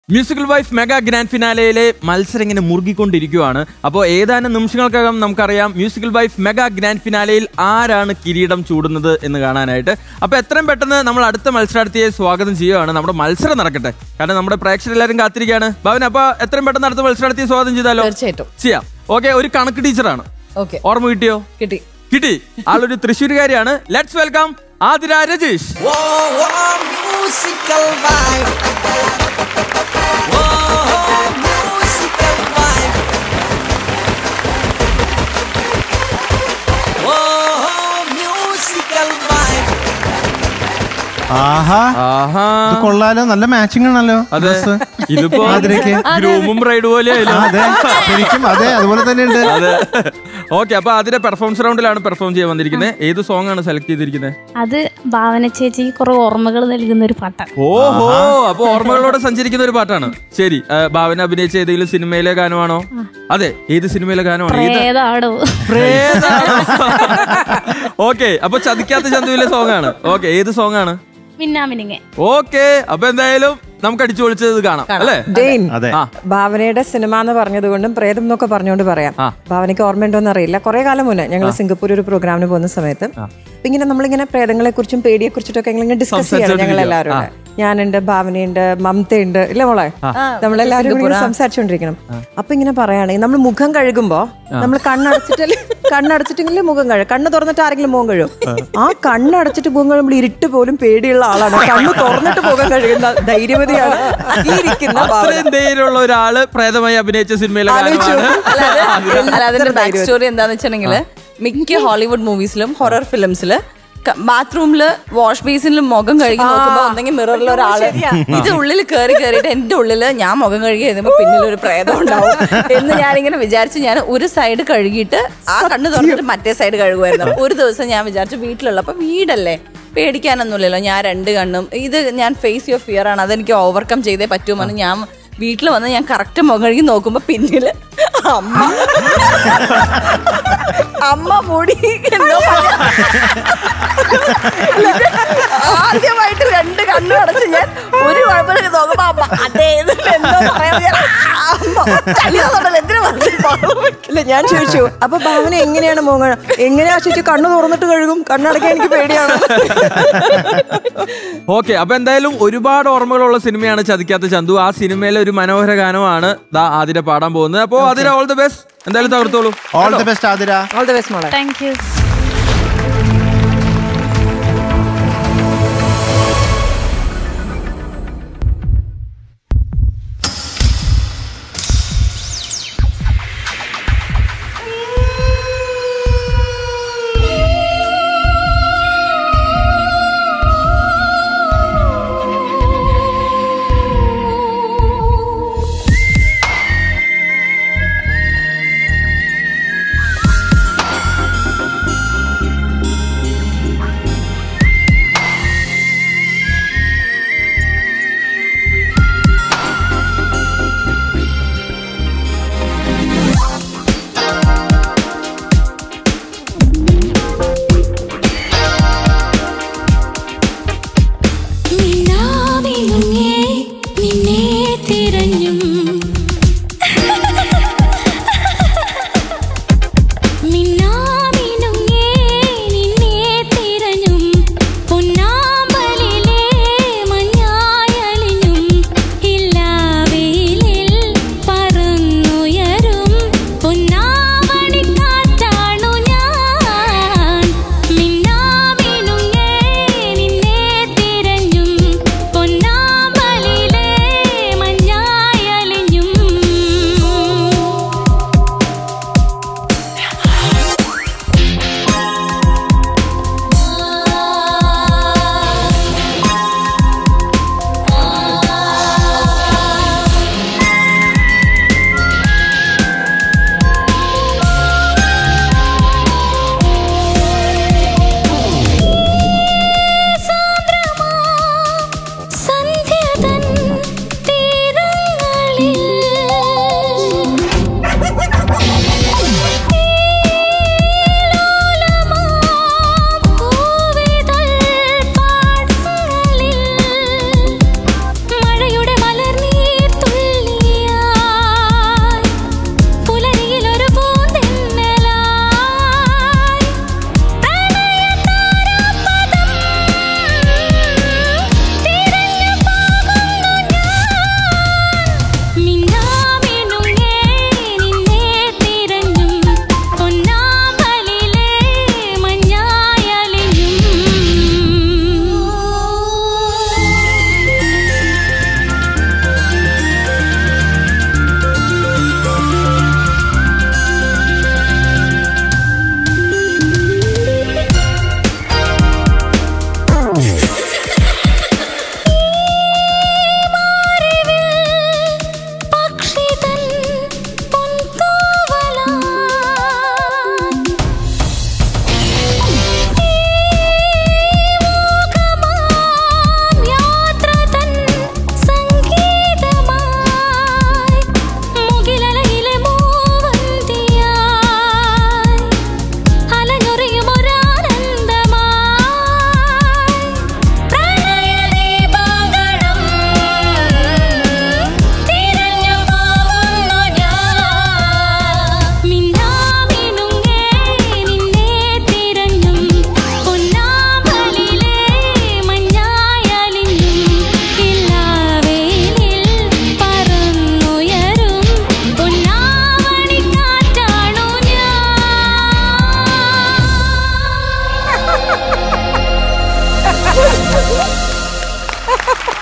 Musical vibe mega grand ഫിനാലയിലെ മത്സരം ഇങ്ങനെ മുറുകിക്കൊണ്ടിരിക്കുകയാണ് അപ്പോൾ ഏതാനും നിമിഷങ്ങൾക്കകം നമുക്കറിയാം മ്യൂസിക്കൽ വൈഫ് മെഗാ ഗ്രാൻഡ് ഫിനാലയിൽ ആരാണ് കിരീടം ചൂടുന്നത് എന്ന് കാണാനായിട്ട് അപ്പോൾ എത്രയും പെട്ടെന്ന് നമ്മൾ അടുത്ത മത്സരാർത്ഥിയെ സ്വാഗതം ചെയ്യുകയാണ് നമ്മുടെ മത്സരം നടക്കട്ടെ കാരണം നമ്മുടെ പ്രേക്ഷകരെല്ലാവരും കാത്തിരിക്കുകയാണ് ഭവൻ അപ്പോൾ എത്രയും പെട്ടെന്ന് അടുത്ത മത്സരാർത്ഥിയെ സ്വാഗതം ചെയ്താലോ തീർച്ചയായിട്ടും ചെയ്യാം ഓക്കെ ഒരു കണക്ക് ടീച്ചറാണ് ഓക്കെ ഓർമ്മ കിട്ടിയോ കിട്ടി കിട്ടി ആളൊരു തൃശ്ശൂരുകാരിയാണ് let's welcome Athira Rajeesh Whoa, whoa, musical vibe. Whoa, musical vibe. Whoa, musical vibe. ആഹാ ആഹാ ഇത് കൊള്ളാലോ നല്ല മാച്ചിങ് ആണല്ലോ അതെ ഡ്രസ്സ്. ഇതിപ്പോ ആതിരയ്ക്ക്. ഗ്രൂമും റൈഡ് പോലെ ആ, അതെ ശരിക്കും അതെ അതുപോലെ തന്നെ ഉണ്ട് അതെ ഓക്കെ അപ്പൊ അതിന്റെ പെർഫോമൻസ് റൗണ്ടിലാണ് പെർഫോം ചെയ്യാൻ വന്നിരിക്കുന്നത് ഏത് സോങ് ആണ് സെലക്ട് ചെയ്തിരിക്കുന്നത് അത് ഭാവന ചേച്ചിക്ക് കുറെ ഓർമ്മകൾ നൽകുന്ന ഒരു പാട്ടാണ് ഓഹോ അപ്പൊ ഓർമ്മകളോടെ സഞ്ചരിക്കുന്ന ഒരു പാട്ടാണ് ശരി ആ, ഭാവന അഭിനയിച്ച ഏതെങ്കിലും സിനിമയിലെ ഗാനമാണോ അതെ ഏത് സിനിമയിലെ ഗാനമാണ് ഏത് ഏതാടോ ഓക്കെ അപ്പൊ ചതിക്കാത്ത ചന്തുവിലെ സോങ് ആണ് ഓക്കെ ഏത് സോങ് ആണ് മിന്നാമിനിങ്ങെ ഓക്കെ അപ്പൊ എന്തായാലും നമുക്ക് അടിച്ചു പൊളിച്ചത് കാണാം അല്ലേ ഡെയിൻ അതെ ആ ഭാവനയുടെ സിനിമ എന്ന് പറഞ്ഞതുകൊണ്ടും പ്രേതം എന്നൊക്കെ പറഞ്ഞുകൊണ്ട് പറയാം ആ. ഭാവനയ്ക്ക് ഓർമ്മയുണ്ടോന്ന് അറിയില്ല കുറെ കാലം മുന്നേ ഞങ്ങൾ സിംഗപ്പൂർ ഒരു പ്രോഗ്രാമിന് പോകുന്ന സമയത്ത് അപ്പൊ ഇങ്ങനെ നമ്മളിങ്ങനെ പ്രേതങ്ങളെ കുറിച്ചും പേടിയെ കുറിച്ചിട്ടൊക്കെ ഇങ്ങനെ ഡിസ്കസ് ചെയ്യണം ഞങ്ങൾ എല്ലാവരും കൂടെ. ഞാനുണ്ട് ഭാവനയുണ്ട് മമതയുണ്ട് ഇല്ല മോളെ നമ്മളെല്ലാവരും കൂടി ഇങ്ങനെ സംസാരിച്ചുകൊണ്ടിരിക്കണം അപ്പൊ ഇങ്ങനെ പറയുകയാണെങ്കിൽ നമ്മൾ മുഖം കഴുകുമ്പോ നമ്മൾ കണ്ണടച്ചിട്ടല്ലേ കണ്ണടച്ചിട്ടെങ്കിലും മുഖം കഴുകും കണ്ണ് തുറന്നിട്ട് ആരെങ്കിലും മുഖം കഴുകും ആ കണ്ണടച്ചിട്ട് മുഖം കഴുകുമ്പോൾ ഇരുട്ട് പോലും പേടിയുള്ള ആളാണ് കണ്ണ് തുറന്നിട്ട് മുഖം കഴുകുന്ന ധൈര്യവതിയാണ് ഈ ഇരിക്കുന്ന ഭാവന അത്രയും ധൈര്യമുള്ള ഒരാള് പ്രേതമായി അഭിനയിച്ച സിനിമയിലെ ആലോചിച്ചു. ഗാനമാണ് അല്ല അതിന്റെ എത്ര ബാക്ക് സ്റ്റോറി എന്താന്ന് വെച്ചിട്ടുണ്ടെങ്കിൽ മിക്ക ഹോളിവുഡ് മൂവീസിലും ഹൊറർ ഫിലിംസില് ബാത്റൂമില് വാഷ് ബേസിനിലും മുഖം കഴുകി നോക്കുമ്പോ ഒന്നെങ്കിൽ മിററിൽ ഒരാള് ഇത് ഉള്ളിൽ കയറി കയറിയിട്ട് എന്റെ ഉള്ളില് ഞാൻ മുഖം കഴുകി എഴുതുമ്പോ പിന്നിൽ ഒരു പ്രേതം ഉണ്ടാവും എന്ന് ഞാനിങ്ങനെ വിചാരിച്ച് ഞാൻ ഒരു സൈഡ് കഴുകിയിട്ട് ആ കണ്ണ് തുറന്നിട്ട് മറ്റേ സൈഡ് കഴുകുമായിരുന്നു ഒരു ദിവസം ഞാൻ വിചാരിച്ചു വീട്ടിലുള്ളപ്പോ വീടല്ലേ പേടിക്കാനൊന്നുമില്ലല്ലോ ഞാൻ രണ്ട് കണ്ണും ഇത് ഞാൻ ഫേസ് യുവർ ഫിയർ ആണ് അതെനിക്ക് ഓവർകം ചെയ്തേ പറ്റുമെന്ന് ഞാൻ വീട്ടിൽ വന്ന് ഞാൻ കറക്റ്റ് മുഖം കഴുകി നോക്കുമ്പോ പിന്നില് അമ്മ അമ്മ മുടി എന്തോ ആദ്യമായിട്ട് രണ്ട് കണ്ണു അടച്ച് ഞാൻ ഒരു കുഴപ്പമില്ല നോക്കുമ്പോ അമ്മ അതേ എന്നിട്ട് എന്തോ പറയാൻ ഞാൻ, ആ, അമ്മ ചലിയാന്നുണ്ടല്ലോ, എന്തിനു പറഞ്ഞു? ഇല്ല ഞാൻ ചോദിച്ചു അപ്പൊ ഭാവന എങ്ങനെയാണ് മോങ്ങ എങ്ങനെയാ ചേച്ചി കണ്ണ് തുറന്നിട്ട് കഴുകും കണ്ണടക്കാൻ എനിക്ക് പേടിയാണ് ഓക്കെ അപ്പൊ എന്തായാലും ഒരുപാട് ഓർമ്മകളുള്ള സിനിമയാണ് ചതിക്കാത്ത ചന്തു ആ സിനിമയിലെ ഒരു മനോഹര ഗാനമാണ് ദാ ആതിര പാടാൻ പോകുന്നത് അപ്പോ ആതിര ഓൾ ദി ബെസ്റ്റ് എന്തായാലും തകർത്തോളൂ all the best Athira all the best മോളെ thank you Whoa,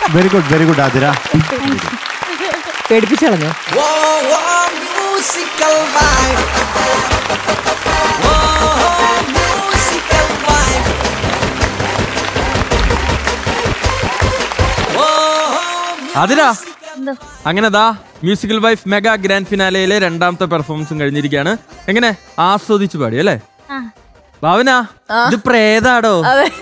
very good very good Athira പേടിപ്പിച്ചു കളഞ്ഞു Whoa, whoa, musical vibe. Whoa, musical vibe. Whoa, അതിരാ എന്തോ അങ്ങനെ ദാ മ്യൂസിക്കൽ വൈഫ് മെഗാ ഗ്രാൻഡ് ഫിനാലയിലെ രണ്ടാമത്തെ പെർഫോമൻസും കഴിഞ്ഞിരിക്കുകയാണ് എങ്ങനെ ആസ്വദിച്ചു പാടി അല്ലേ ആ ഭാവന ഇത് പ്രേതാടോ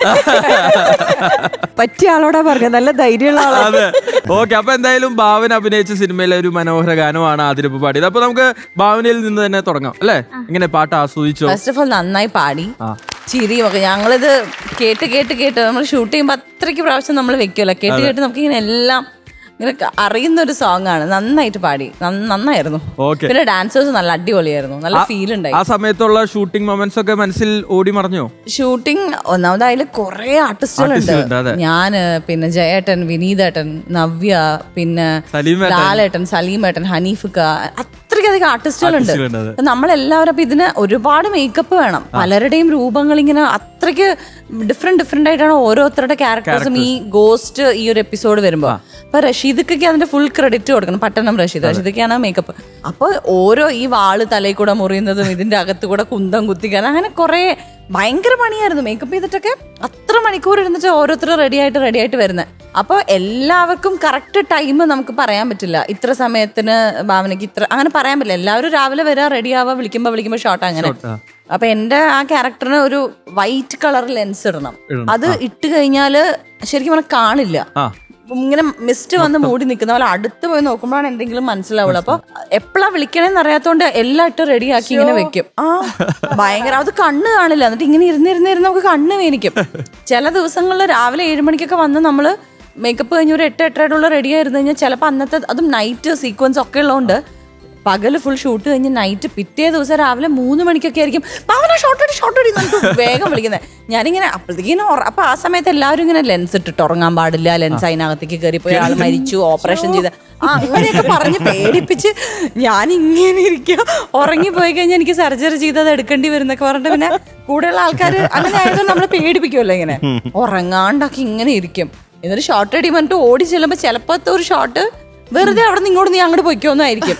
പറ്റിയ ആളോടാ പറഞ്ഞത് നല്ല ധൈര്യമുള്ള ആളാ അതെ ഓക്കെ അപ്പൊ എന്തായാലും ഭാവന അഭിനയിച്ച സിനിമയിലെ ഒരു മനോഹര ഗാനമാണ് ആതിരപ്പ് പാടിയത് അപ്പൊ നമുക്ക് ഭാവനയിൽ നിന്ന് തന്നെ തുടങ്ങാം അല്ലേ എങ്ങനെ പാട്ട് ആസ്വദിച്ചോ ഫസ്റ്റ് ഓഫ് ഓൾ നന്നായി പാടി ആ. ചിരിയും ഒക്കെ ഞങ്ങളിത് കേട്ട് കേട്ട് കേട്ട് നമ്മൾ ഷൂട്ട് ചെയ്യുമ്പോൾ അത്രയ്ക്ക് പ്രാവശ്യം നമ്മൾ വെക്കുമല്ലോ കേട്ട് കേട്ട് നമുക്ക് ഇങ്ങനെ എല്ലാം ഇങ്ങനെ ക- അറിയുന്ന ഒരു സോങ് ആണ് നന്നായിട്ട് പാടി നന്ന- നന്നായിരുന്നു Okay. പിന്നെ ഡാൻസേഴ്സ് നല്ല അടിപൊളിയായിരുന്നു നല്ല ഫീൽ ഉണ്ടായി ആ സമയത്തുള്ള ഷൂട്ടിംഗ് മൊമെന്റ്സ് ഒക്കെ മനസ്സിൽ ഓടി മറഞ്ഞോ ഷൂട്ടിംഗ് ഒന്നാമത് അതിൽ കുറെ ആർട്ടിസ്റ്റുകളുണ്ട് ആർട്ടിസ്റ്റുകളുണ്ട്, അതെ. ഞാന് പിന്നെ ജയേട്ടൻ വിനീതേട്ടൻ നവ്യ പിന്നെ സലീമേട്ടൻ. ലാലേട്ടൻ സലീമേട്ടൻ ഹനീഫിക്ക അത്രയ്ക്കധികം ആർട്ടിസ്റ്റുകളുണ്ട് ആർട്ടിസ്റ്റുകളുണ്ട്, അതെ. അപ്പൊ നമ്മളെല്ലാവരും അപ്പൊ ഇതിന് ഒരുപാട് മേക്കപ്പ് വേണം പലരുടെയും രൂപങ്ങൾ ഇങ്ങനെ അത്രയ്ക്ക് ഡിഫറെന്റ് ഡിഫറെന്റ് ആയിട്ടാണ് ഓരോരുത്തരുടെ ക്യാരക്ടേഴ്സും ഈ ഗോസ്റ്റ് ഈ ഒരു എപ്പിസോഡ് വരുമ്പോ അപ്പൊ റഷീദക്ക് അതിന്റെ ഫുൾ ക്രെഡിറ്റ് കൊടുക്കണം പട്ടണം റഷീദ് റഷീദക്കാണ് മേക്കപ്പ് അപ്പൊ ഓരോ ഈ വാള് തലയിൽ കൂടെ മുറിയുന്നതും ഇതിന്റെ അകത്ത് കൂടെ കുന്തം കുത്തിക്കാൻ അങ്ങനെ കുറെ ഭയങ്കര പണിയായിരുന്നു മേക്കപ്പ് ചെയ്തിട്ടൊക്കെ അത്ര മണിക്കൂർ ഇരുന്നിട്ട് ഓരോരുത്തർ റെഡി ആയിട്ട് റെഡി ആയിട്ട് വരുന്നത് അപ്പൊ എല്ലാവർക്കും കറക്റ്റ് ടൈം നമുക്ക് പറയാൻ പറ്റില്ല ഇത്ര സമയത്തിന് ഭാവനയ്ക്ക് ഇത്ര അങ്ങനെ പറയാൻ പറ്റില്ല എല്ലാവരും രാവിലെ വരാ റെഡി ആവാ വിളിക്കുമ്പോ വിളിക്കുമ്പോ ഷോട്ട് അങ്ങനെ അപ്പൊ എന്റെ ആ ക്യാരക്ടറിന് ഒരു വൈറ്റ് കളർ ലെൻസ് ഇടണം അത് ഇട്ട് കഴിഞ്ഞാല് ശരിക്കും പറഞ്ഞാൽ കാണില്ല ആ ഇങ്ങനെ മിസ്റ്റ് വന്ന് മൂടി നിൽക്കുന്ന പോലെ അടുത്ത് പോയി നോക്കുമ്പോഴാണ് എന്തെങ്കിലും മനസ്സിലാവുള്ളൂ അപ്പൊ എപ്പോഴാ വിളിക്കണേന്ന് അറിയാത്തോണ്ട് എല്ലാം ഇട്ട് റെഡിയാക്കി ഇങ്ങനെ വെക്കും ആ ഭയങ്കര അത് കണ്ണ് കാണില്ല എന്നിട്ട് ഇങ്ങനെ ഇരുന്നിരുന്ന് ഇരുന്ന് നമുക്ക് കണ്ണ് വേനിക്കും ചില ദിവസങ്ങളിൽ രാവിലെ ഏഴ് മണിക്കൊക്കെ വന്ന് നമ്മള് മേക്കപ്പ് കഴിഞ്ഞ് ഒരു എട്ട് എട്ടരയോടുള്ള റെഡി ആയിരുന്നു കഴിഞ്ഞാൽ ചിലപ്പോൾ അന്നത്തെ അതും നൈറ്റ് സീക്വൻസ് ഒക്കെ ഉള്ളതുകൊണ്ട് പകല് ഫുൾ ഷൂട്ട് കഴിഞ്ഞ് നൈറ്റ് പിറ്റേ ദിവസം രാവിലെ മൂന്ന് മണിക്കൊക്കെ ആയിരിക്കും പവന ഷോട്ട് അടി ഷോട്ട് അടി എന്നിട്ട് വേഗം വിളിക്കുന്നത് ഞാനിങ്ങനെ അപ്പോഴത്തേക്കിങ്ങനെ അപ്പൊ ആ സമയത്ത് എല്ലാവരും ഇങ്ങനെ ലെൻസ് ഇട്ടിട്ട് ഉറങ്ങാൻ പാടില്ല ലെൻസ് അതിനകത്തേക്ക് കയറി പോയി ആൾ മരിച്ചു ഓപ്പറേഷൻ ചെയ്ത് ആ അങ്ങനെയൊക്കെ പറഞ്ഞ് പേടിപ്പിച്ച് ഞാൻ ഇങ്ങനെ ഇരിക്കുക ഉറങ്ങി പോയി കഴിഞ്ഞാൽ എനിക്ക് സർജറി ചെയ്ത് അത് എടുക്കേണ്ടി വരുന്നൊക്കെ പറഞ്ഞിട്ട് പിന്നെ കൂടെയുള്ള ആൾക്കാർ അങ്ങനെ ആയതുകൊണ്ട് നമ്മളെ പേടിപ്പിക്കുമല്ലോ ഇങ്ങനെ ഉറങ്ങാണ്ടൊക്കെ ഇങ്ങനെ ഇരിക്കും എന്നിട്ട് ഷോർട്ട് അടി പറഞ്ഞിട്ട് ഓടി ചെല്ലുമ്പോൾ ചിലപ്പോഴത്തെ ഒരു ഷോട്ട് വെറുതെ അവിടെ നിന്ന് ഇങ്ങോട്ട് നീ അങ്ങോട്ട് പൊയ്ക്കോന്നായിരിക്കും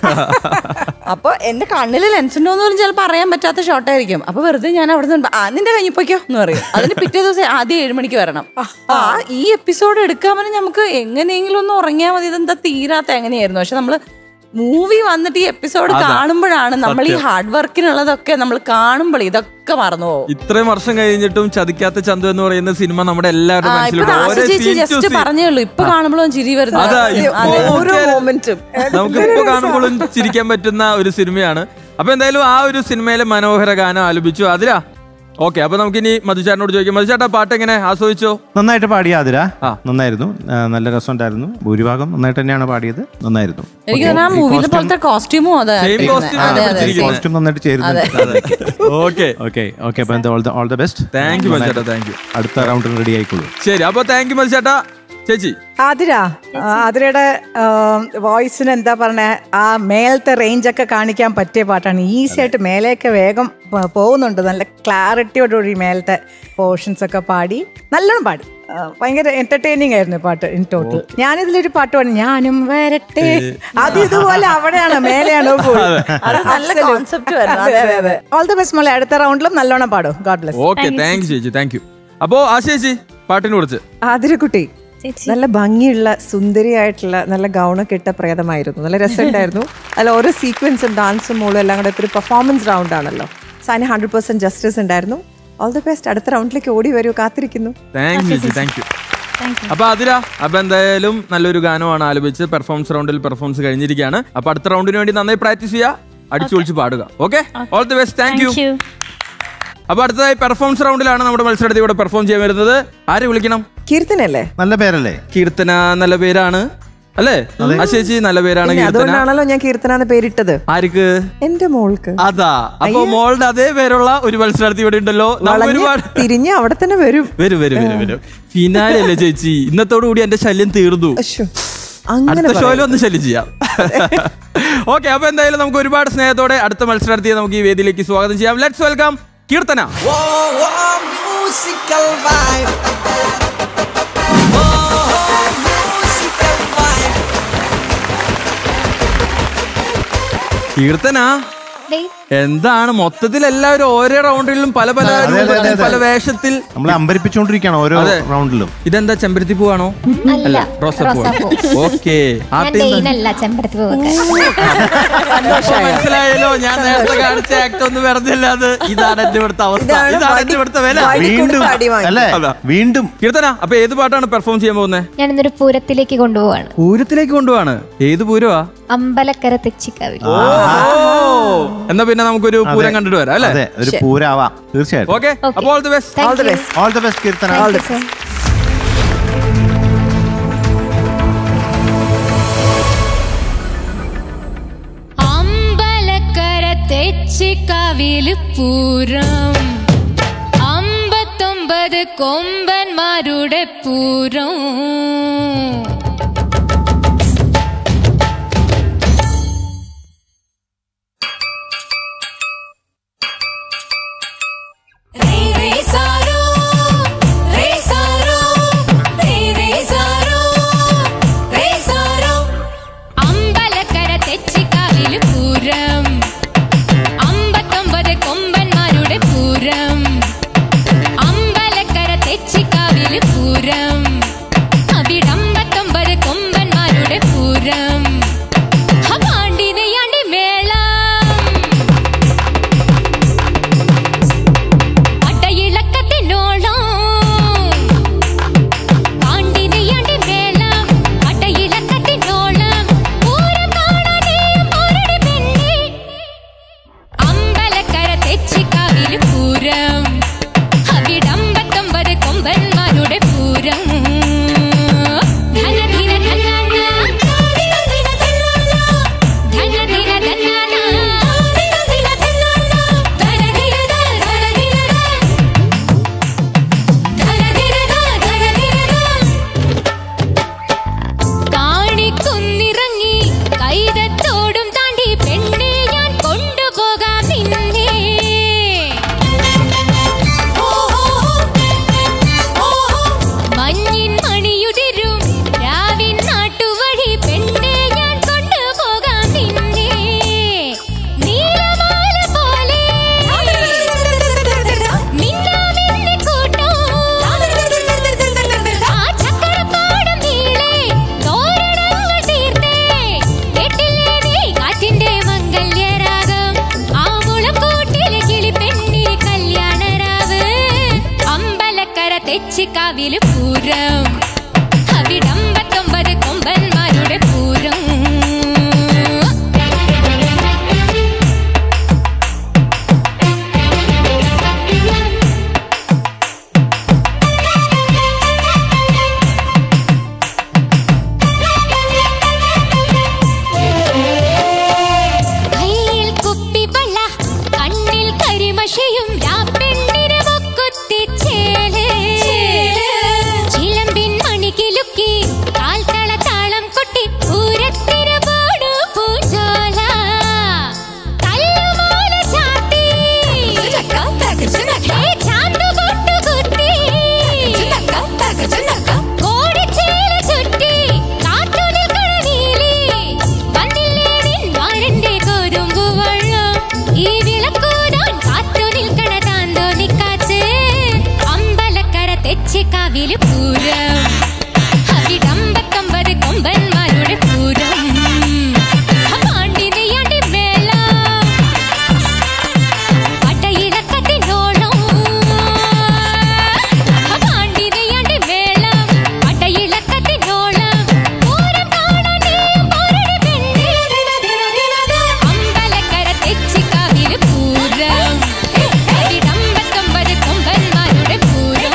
അപ്പൊ എന്റെ കണ്ണിൽ ലെൻസ് ഉണ്ടോന്ന് പോലും ചിലപ്പോൾ അറിയാൻ പറ്റാത്ത ഷോട്ടായിരിക്കും അപ്പൊ വെറുതെ ഞാൻ അവിടെ നിന്ന് ആ നിന്റെ കഴിഞ്ഞ് പൊയ്ക്കോ എന്ന് പറയും അതിന് പിറ്റേ ദിവസം ആദ്യം ഏഴ് മണിക്ക് വരണം ആ ഈ എപ്പിസോഡ് എടുക്കാൻ വേണ്ടി നമുക്ക് എങ്ങനെയെങ്കിലും ഒന്ന് ഉറങ്ങിയാൽ മതി ഇതെന്താ തീരാത്ത എങ്ങനെയായിരുന്നു പക്ഷെ നമ്മള് മൂവി വന്നിട്ട് ഈ എപ്പിസോഡ് കാണുമ്പോഴാണ് നമ്മൾ ഈ ഹാർഡ് വർക്കിനുള്ളതൊക്കെ നമ്മൾ കാണുമ്പോൾ ഇതൊക്കെ മറന്നു പോകും ഇത്രയും വർഷം കഴിഞ്ഞിട്ടും ചതിക്കാത്ത ചന്തു എന്ന് പറയുന്ന സിനിമ നമ്മുടെ എല്ലാവരുടെ ആ ഇപ്പൊ മനസ്സിലുണ്ട് ദാസ ഓരോ ചേച്ചി scene to ജസ്റ്റ് scene. പറഞ്ഞേ ഉള്ളൂ ഇപ്പൊ കാണുമ്പോഴും ചിരി വരുന്നത് അതാ ഇപ്പൊ അതെ. ഓരോ നോക്കിയാൽ മൊമെന്റും നമുക്ക് ഇപ്പൊ കാണുമ്പോഴും ചിരിക്കാൻ പറ്റുന്ന ഒരു സിനിമയാണ് അപ്പൊ എന്തായാലും ആ ഒരു സിനിമയിലെ മനോഹര ഗാനം ആലപിച്ചു അതിലാ ഓക്കെ അപ്പൊ നമുക്ക് ഇനി മധുചാരനോട് ചോദിക്കാം മധുചാട്ടാ പാട്ട് എങ്ങനെ ആസ്വദിച്ചോ നന്നായിട്ട് പാടിയ ആതിര ആ. നന്നായിരുന്നു ആ, നല്ല രസമുണ്ടായിരുന്നു ഭൂരിഭാഗം നന്നായിട്ട് തന്നെയാണ് പാടിയത് നന്നായിരുന്നു എനിക്ക് തോന്നുന്നു ആ മൂവിയിലെ പോലത്തെ കോസ്റ്റ്യൂമും അതെ Same costume ആണ് അതെ അതെ ഇട്ടിരിക്കുന്നത്. കോസ്റ്റ്യൂം നന്നായിട്ട് ചേരുന്നുണ്ട് ഓക്കെ ഓക്കെ ഓക്കെ അപ്പൊ എന്താ all the best thank you മധുചാട്ടാ താങ്ക് യു അടുത്ത റൗണ്ടിൽ റെഡി ആയിക്കോളൂ ശരി അപ്പൊ താങ്ക് യു മധുചാട്ടാ ചേച്ചി ആതിര ആ, ആതിരയുടെ വോയിസിന് എന്താ പറഞ്ഞ ആ മേലത്തെ റേഞ്ച് ഒക്കെ കാണിക്കാൻ പറ്റിയ പാട്ടാണ് ഈസി ആയിട്ട് മേലെയൊക്കെ വേഗം പ- പോകുന്നുണ്ട് നല്ല ക്ലാരിറ്റിയോടുകൂടി മേലത്തെ പോർഷൻസ് ഒക്കെ പാടി നല്ലോണം പാടി ആ, ഭയങ്കര എന്റർടൈനിങ് ആയിരുന്നു ഈ പാട്ട് ഇൻ ടോട്ടൽ ഞാനിതിലൊരു പാട്ട് പാടി ഞാനും വരട്ടെ അത് ഇതുപോലെ അവിടെയാണ് മേലെയാണോ അത് നല്ല കോൺസെപ്റ്റ് വരുന്നത് അതെ അതെ അതെ ഓൾ ദി ബെസ്റ്റ് മോളെ അടുത്ത റൗണ്ടിലും നല്ലോണം പാടും God bless okay thank you ചേച്ചി താങ്ക് യു അപ്പോ ആ ചേച്ചി പാട്ടിനെ കുറിച്ച് ആതിരക്കുട്ടി ചേച്ചി നല്ല ഭംഗിയുള്ള സുന്ദരിയായിട്ടുള്ള നല്ല ഗൗണൊക്കെ ഇട്ട പ്രേതമായിരുന്നു നല്ല രസമുണ്ടായിരുന്നു അതിൽ ഓരോ സീക്വൻസും ഡാൻസും മോളും എല്ലാം കൂടെ ഒരു പെർഫോമൻസ് റൗണ്ട് ആണല്ലോ സോ അതിന് ഹൺഡ്രഡ് പെർസെന്റ് ജസ്റ്റിസ് ഉണ്ടായിരുന്നു ഓൾ ദി ബെസ്റ്റ് അടുത്ത റൗണ്ടിലേക്ക് ഓടി വരൂ കാത്തിരിക്കുന്നു താങ്ക് യു ചേച്ചി താങ്ക് യു അപ്പൊ അതില അപ്പൊ എന്തായാലും നല്ലൊരു ഗാനമാണ് ആലപിച്ച് പെർഫോമൻസ് റൗണ്ടിൽ പെർഫോമൻസ് കഴിഞ്ഞിരിക്കുകയാണ് അപ്പൊ അടുത്ത റൗണ്ടിന് വേണ്ടി നന്നായി പ്രാക്ടീസ് ചെയ്യുക അടിച്ചു പൊളിച്ച് പാടുക okay all the best thank you thank you അപ്പൊ അടുത്തതായി പെർഫോമൻസ് റൗണ്ടിലാണ് നമ്മുടെ മത്സരത്തിൽ ഇവിടെ പെർഫോം ചെയ്യാൻ വരുന്നത് ആരെ വിളിക്കണം കീർത്തനല്ലേ നല്ല പേരല്ലേ കീർത്തന നല്ല പേരാണ് അല്ലേ ആ ചേച്ചി നല്ല പേരാണ് പിന്നെ കീർത്തന അതുകൊണ്ടാണല്ലോ ഞാൻ കീർത്തന എന്ന് പേരിട്ടത് ആർക്ക് എന്റെ മോൾക്ക് അതാ അപ്പൊ മോളുടെ അതേ പേരുള്ള ഒരു മത്സരാർത്ഥി ഇവിടെ ഉണ്ടല്ലോ നമുക്ക് വളഞ്ഞ് ഒരുപാട് തിരിഞ്ഞ് അവിടെ തന്നെ വരും വരും വരും വരും വരും ഫിനാലെ അല്ലേ ചേച്ചി ഇന്നത്തോടു കൂടി എന്റെ ശല്യം തീർന്നു അശ്ശോ, അങ്ങനെ അടുത്ത പറയാം. ഷോയിൽ ഒന്ന് ശല്യം ചെയ്യാം ഓക്കെ അപ്പൊ എന്തായാലും നമുക്ക് ഒരുപാട് സ്നേഹത്തോടെ അടുത്ത മത്സരാർത്ഥിയെ നമുക്ക് ഈ വേദിയിലേക്ക് സ്വാഗതം ചെയ്യാം let's welcome Keerthana Whoa, whoa, musical vibe. Whoa, musical Keerthana എന്താണ് മൊത്തത്തിൽ എല്ലാവരും ഓരോ റൗണ്ടുകളിലും പല പല അതെ, അതെ, രൂപത്തിൽ, അതെ. പല വേഷത്തിൽ നമ്മളെ അമ്പരിപ്പിച്ചുകൊണ്ടിരിക്കുകയാണ് ഓരോ അതെ. റൗണ്ടിലും ഇതെന്താ ചെമ്പരത്തി പൂവാണോ അല്ല, റോസപ്പൂ റോസാപ്പൂ. ഓക്കെ ആ ഞാൻ ടീം ഡെയിനല്ല ചെമ്പരത്തി പൂവൊക്കെ മനസ്സിലായല്ലോ ഞാൻ നേരത്തെ കാണിച്ച ആക്ട് ഒന്നും വെറുതെയല്ല അത് ഇതാണ് എന്റെ ഇവിടുത്തെ അവസ്ഥ ഇതാണ് ഇതാണ് വടി- എന്റെ ഇവിടുത്തെ വില വടി വീണ്ടും കൊടുത്ത് അടി വാങ്ങി. അല്ലേ അതാ. വീണ്ടും കീർത്തന അപ്പൊ ഏത് പാട്ടാണ് പെർഫോം ചെയ്യാൻ പോകുന്നത് ഞാൻ ഇന്നൊരു പൂരത്തിലേക്ക് കൊണ്ടുപോവാണ് പൂരത്തിലേക്ക് കൊണ്ടുപോവാണ് ഏത് പൂരമാ അമ്പലക്കര തെച്ചിക്കാവിൽ ഓ എന്നാ പിന്നെ നമുക്കൊരു പൂരം കണ്ടിട്ട് വരാം അല്ലേ അതെ ഒരു പൂരാവാം തീർച്ചയായിട്ടും ഓക്കെ Okay. അപ്പോൾ all the best Thank All the you. best. All the best Keerthana Thank you, sir. അമ്പലക്കര തെച്ചിക്കാവില് പൂരം അമ്പത്തൊമ്പത് കൊമ്പന്മാരുടെ പൂരം അമ്പലക്കര തെച്ചിക്കാവില് പൂരം അമ്പത്തൊമ്പത് കൊമ്പന്മാരുടെ പൂരം അമ്പലക്കര തെച്ചിക്കാവില് പൂരം അവിടമ്പത്തൊമ്പത് കൊമ്പന്മാരുടെ പൂരം പാണ്ടിനെയാണ്ടി മേളം പട്ടയിളക്കത്തിനോളം പാണ്ടിനെയാണ്ടി മേളം പട്ടയിളക്കത്തിനോളം പൂരം കാണാനെയും പോരടി പെണ്ണേ അമ്പലക്കര തെച്ചിക്കാവില് പൂരം അവിടമ്പത്തൊമ്പത് കൊമ്പന്മാരുടെ പൂരം ധനധിന ധനാന, ധനധിന ധനാന, ധനധിന ധനാന, ധനധിന ധനാന, ധനധിന ധ, ധനധിന ധ, ധനധിന ധ, ധനധിന ധ. കാണിക്കുന്നിറങ്ങി കൈതത്തോടും താണ്ടി പെണ്ണെ ഞാൻ കൊണ്ടുപോകാം നിന്നെ മഞ്ഞിൻ മണിയുതിരും രാവിൻ നാട്ടുവഴി പെണ്ണെ ഞാൻ കൊണ്ടുപോകാം നിന്നെ നീലമാല പോലെ മിന്നാമിന്നി കൂട്ടോ ആ ചക്കരപ്പാടം നീളെ തോരണങ്ങൾ തീർത്തേ കെട്ടില്ലേ നീ കാറ്റിന്റെ മംഗല്യരാഗം ആ മുളക്കൂട്ടിലെ കിളിപ്പെണ്ണി കല്യാണരാവ് അമ്പലക്കര തെച്ചിക്കാവില് പൂരം അവിടമ്പത്തൊമ്പത് കൊമ്പന്മാരുടെ പൂരം കയ്യിൽ കുപ്പിവള കണ്ണിൽ കരിമഷയും രാപ്പെണ്ണിന് മൊക്കുത്തിച്ചേല് ചിലമ്പിൻ മണികിലുക്കി കാൽത്തള താളം കൊട്ടി പൂരത്തിന് പാടു പൂജോല കല്ലുമാല ചാത്തി ഹേ ചാന്തുകൊട്ടു കുത്തി കോടിച്ചേല ചുറ്റി കാത്തു നിൽക്കണ നീലി വന്നില്ലേ നിൻ വാഴന്റെ കോരുമ്പു വള്ളം ഈ വിളക്കൂടാൻ കാത്തു നിൽക്കണ താന്തോ നിക്കാച്ച് അമ്പലക്കര തെച്ചിക്കാവില് പൂരം അവിടമ്പത്തൊമ്പത് കൊമ്പന്മാരുടെ പൂരം പാണ്ടി നെയ്യാണ്ടി മേളം പട്ടയിളക്കത്തിനോളം പാണ്ടിനെയാണ്ടി മേളം പട്ടയിളക്കത്തിനോളം പൂരം കാണാനെയും പോരടി പെണ്ണേ അമ്പലക്കര തെച്ചിക്കാവില് പൂരം അവിടമ്പത്തൊമ്പത് കൊമ്പന്മാരുടെ പൂരം